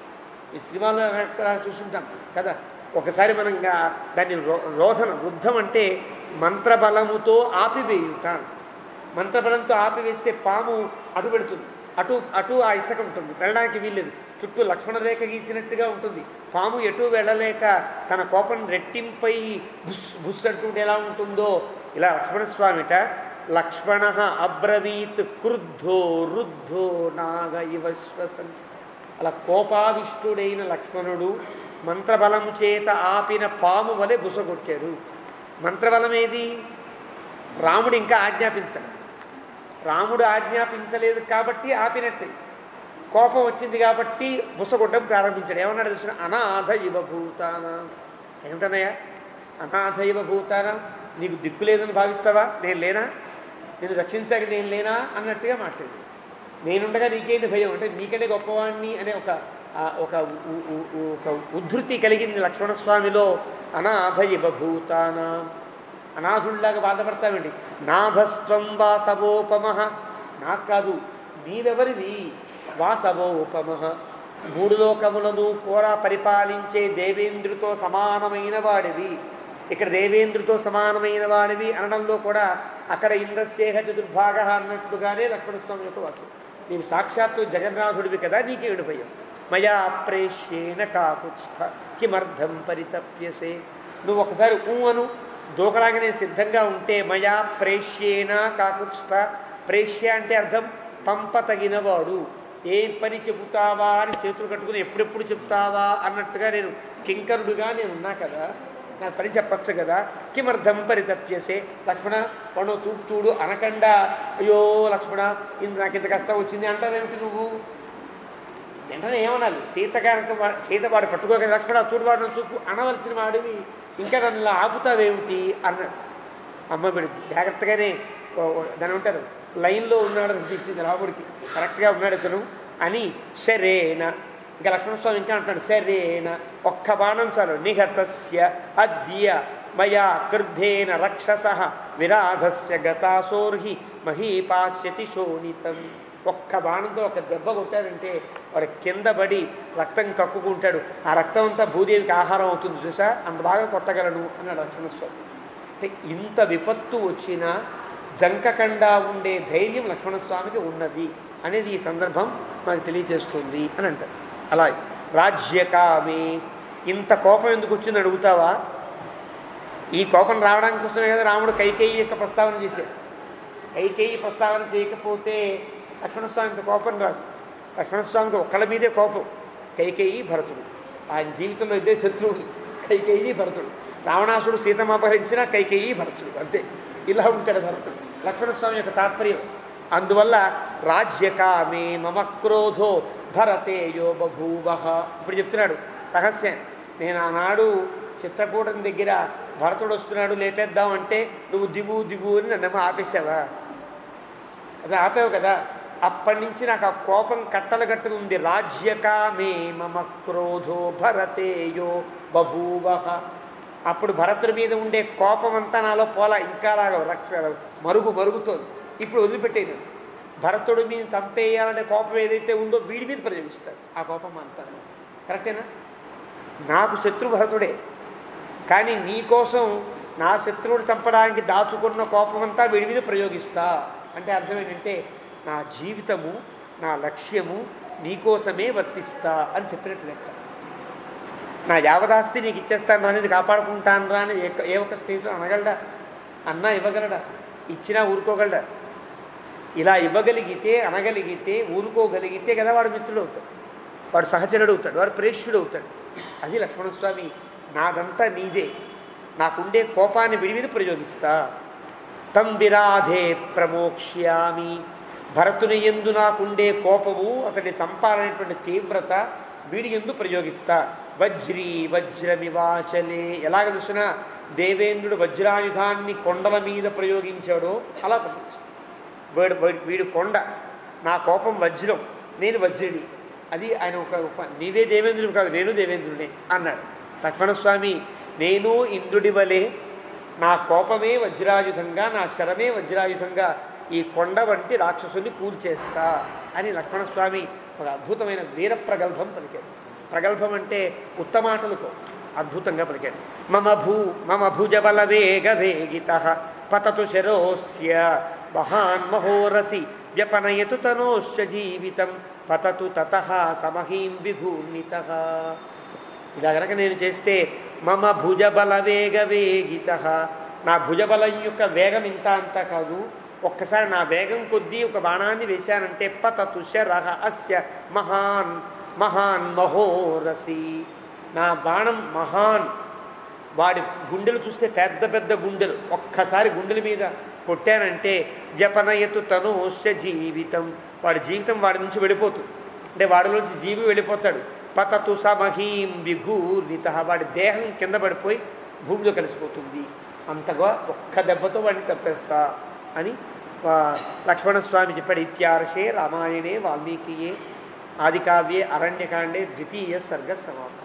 ఈ సినిమాలో ఎక్కడ చూస్తుంటాం కదా ఒకసారి మనం ఇంకా దాన్ని రో- రోధన రుద్ధం అంటే మంత్రబలముతో ఆపివేయుట మంత్రబలంతో ఆపివేస్తే పాము అటు పెడుతుంది అటు అటు ఆ ఇసుక ఉంటుంది వెళ్ళడానికి వీల్లేదు చుట్టూ లక్ష్మణ రేఖ గీసినట్టుగా ఉంటుంది పాము ఎటు వెళ్ళలేక తన కోపం రెట్టింపై బుస్ బుస్ అంటుంటే ఎలా ఉంటుందో ఇలా లక్ష్మణస్వామిట లక్ష్మణ అబ్రవీత్ క్రుద్ధో రుద్ధో నాగ ఇవ శ్వసన్ అలా కోపావిష్టుడైన లక్ష్మణుడు మంత్రబలము చేత ఆపిన పాము వలె బుసగొట్టాడు మంత్రబలం ఏది రాముడు ఇంకా ఆజ్ఞాపించలేదు రాముడు ఆజ్ఞాపించలేదు కాబట్టి ఆపినట్టే కోపం వచ్చింది కాబట్టి బుసగొట్టడం ప్రారంభించాడు ఏమన్నాడు తెలిసిన అనాథ ఇవ భూతాన ఏమిటన్నయ్యా అనాథ ఇవ భూతాన నీకు దిక్కు లేదని భావిస్తావా నేను లేనా నేను రక్షించాక నేను లేనా అన్నట్టుగా మాట్లాడు నేనుండగా నీకేంటి భయం అంటే నీకంటే గొప్పవాణ్ణి అనే ఒక ఆ, ఒక ఉ- ఉ- ఉ- ఒక ఉద్ధృతి కలిగింది లక్ష్మణస్వామిలో అనాథ ఇవ భూతాన అనాథుల్లాగా బాధపడతామండి నాథస్త్వం వాసవోపమ నాకు కాదు నీవెవరివి వాసవోపమ మూడు లోకములను కూడా పరిపాలించే దేవేంద్రుతో సమానమైన వాడివి ఇక్కడ దేవేంద్రుతో సమానమైన వాడివి అనడంలో కూడా అక్కడ ఇంద్రశేఖ చతుర్భాగ అన్నట్లుగానే లక్ష్మణస్వామి యొక్క వాక్యం నీవు సాక్షాత్తు జగన్నాథుడివి కదా నీకేమిటి భయం మయా ప్రేష్యేణ కాకుత్స్థ కిమర్థం పరితప్యసే నువ్వు ఒకసారి ఊ అను దూకడానికి నేను సిద్ధంగా ఉంటే మయా ప్రేష్యేణ కాకుత్స్థ ప్రేష్య అంటే అర్థం పంప తగినవాడు ఏ పని చెబుతావా అని చేతులు కట్టుకుని ఎప్పుడెప్పుడు చెప్తావా అన్నట్టుగా నేను కింకరుడుగా నేను ఉన్నా కదా నాకు పని చెప్పచ్చు కదా కిమర్థం పరితప్యసే లక్ష్మణ పండు చూపు చూడు అనకుండా అయ్యో లక్ష్మణ ఇంత నాకు ఇంత కష్టం వచ్చింది అంటావేమిటి నువ్వు వెంటనే ఏమనాలి సీత కనుక వా- సీత వాడు పట్టుకోక లక్ష్మణ చూడు వాడు చూపు అనవలసిన వాడివి ఇంకా నన్ను ఇలా ఆపుతావేమిటి అన్నాడు అమ్మ వీడు జాగ్రత్తగానే ఓ- ఓ- దాని ఉంటారు లైన్లో ఉన్నాడు అనిపించింది రాముడికి కరెక్ట్గా ఉన్నాడు ఇతను అని సరేన ఇంకా లక్ష్మణస్వామి ఇంకా అంటున్నాడు సరేన ఒక్క బాణం చాలు నిహతస్య అద్య మయా క్రుద్ధేన రక్షస విరాధస్య గతాసోర్హి మహీపాస్యతి శోణితం ఒక్క బాణంతో ఒక దెబ్బ కొట్టారంటే వాడు కింద పడి రక్తం కక్కుకుంటాడు ఆ రక్తం అంతా భూదేవికి ఆహారం అవుతుంది చూసా అంత బాగా కొట్టగలను అన్నాడు లక్ష్మణస్వామి అంటే ఇంత విపత్తు వచ్చినా జంకకుండా ఉండే ధైర్యం లక్ష్మణస్వామికి ఉన్నది అనేది ఈ సందర్భం మనకు తెలియజేస్తుంది అని అంటారు అలా రాజ్యకామే ఇంత కోపం ఎందుకు వచ్చింది అడుగుతావా ఈ కోపం రావడానికి కోసమే కదా రాముడు కైకేయి యొక్క ప్రస్తావన చేశాడు కైకేయి ప్రస్తావన చేయకపోతే లక్ష్మణస్వామి ఇంత కోపం రాదు లక్ష్మణస్వామికి ఒక్కళ్ళ మీదే కోపం కైకేయి భరతుడు ఆయన జీవితంలో ఇద్దరు శత్రువులు కైకేయి భరతుడు రావణాసుడు సీతమ్మ అపహరించిన కైకేయి భరతుడు అంతే ఇలా ఉంటాడు భరతుడు లక్ష్మణస్వామి యొక్క తాత్పర్యం అందువల్ల రాజ్యకామే మమ క్రోధో భరతేయో బభూవ ఇప్పుడు చెప్తున్నాడు రహస్యం నేను ఆనాడు చిత్రకూటం దగ్గర భరతుడు వస్తున్నాడు లేపేద్దామంటే నువ్వు దిగు దిగు అని నన్ను ఆపేసావా అది ఆపావు కదా అప్పటి నుంచి నాకు ఆ కోపం కట్టలు కట్టుకు ఉంది రాజ్యకామే మమ క్రోధో భరతేయో బభూవ అప్పుడు భరతుడి మీద ఉండే కోపం అంతా నాలో పోలా ఇంకా లాగా రక్త మరుగు మరుగుతోంది ఇప్పుడు వదిలిపెట్టేను భరతుడు మీద చంపేయాలనే కోపం ఏదైతే ఉందో వీడి మీద ప్రయోగిస్తాడు ఆ కోపం అంతా కరెక్టేనా నాకు శత్రు భరతుడే కానీ నీ కోసం నా శత్రువుని చంపడానికి దాచుకున్న కోపం అంతా వీడి మీద ప్రయోగిస్తా అంటే అర్థం ఏంటంటే నా జీవితము నా లక్ష్యము నీకోసమే వర్తిస్తా అని చెప్పినట్టు లెక్క నా యావదాస్తి నీకు ఇచ్చేస్తాను రా నేను కాపాడుకుంటాను రా అని ఏ- ఏ ఒక్క స్టేజ్లో అనగలడా అన్నా ఇవ్వగలడా ఇచ్చినా ఊరుకోగలడా ఇలా ఇవ్వగలిగితే అనగలిగితే ఊరుకోగలిగితే కదా వాడు మిత్రుడు అవుతాడు వాడు సహచరుడు అవుతాడు వాడు ప్రేష్యుడు అవుతాడు అది లక్ష్మణస్వామి నాదంతా నీదే నాకుండే కోపాన్ని విడి మీద ప్రయోగిస్తా తం విరాధే ప్రమోక్ష్యామి భరతుని ఎందు నాకుండే కోపము అతన్ని చంపాలనేటువంటి తీవ్రత వీడి ఎందు ప్రయోగిస్తా వజ్రీ వజ్రమివాచలే ఎలాగ చూసినా దేవేంద్రుడు వజ్రాయుధాన్ని కొండల మీద ప్రయోగించాడో అలా ప్రయోగిస్తా వీడు వీడు- వీడు కొండ నా కోపం వజ్రం నేను వజ్రుడి అది ఆయన ఒక ఉప నీవే దేవేంద్రుడు కాదు నేను దేవేంద్రుడే అన్నాడు లక్ష్మణస్వామి నేను ఇంద్రుడి వలె నా కోపమే వజ్రాయుధంగా నా శరమే వజ్రాయుధంగా ఈ కొండ వంటి రాక్షసుని కూల్చేస్తా అని లక్ష్మణస్వామి ఒక అద్భుతమైన వీర ప్రగల్భం పలికాడు ప్రగల్భం అంటే ఉత్తమాటలతో అద్భుతంగా పలికాడు మమ భూ మమ భుజబల వేగ వేగిత పతతు శరోస్య మహాన్ మహోరసి వ్యపనయతు తనోశ్చ జీవితం పతతు తత సమహీం విఘూర్ణిత ఇలా గనక నేను చేస్తే మమ భుజబల వేగ వేగిత నా భుజబలం యొక్క వేగం ఇంత అంత కాదు ఒక్కసారి నా వేగం కొద్దీ ఒక బాణాన్ని వేశానంటే పతతు శరహ అస్య మహాన్ మహాన్ మహోరసి నా బాణం మహాన్ వాడి గుండెలు చూస్తే పెద్ద పెద్ద గుండెలు ఒక్కసారి గుండెల మీద కొట్టానంటే వ్యపనయతు తనోశ్చ జీవితం వాడి జీవితం వాడి నుంచి వెళ్ళిపోతుంది అంటే వాడిలోంచి జీవి వెళ్ళిపోతాడు పతతు సమహీం విఘూర్ణిత వాడి దేహం కింద పడిపోయి భూమిలో కలిసిపోతుంది అంతగా ఒక్క దెబ్బతో వాడిని చంపేస్తా అని ఆ, లక్ష్మణస్వామి చెప్పాడు ఇత్యార్షే రామాయణే వాల్మీకియే ఆదికావ్యే అరణ్యకాండే ద్వితీయ సర్గ సమాప్తి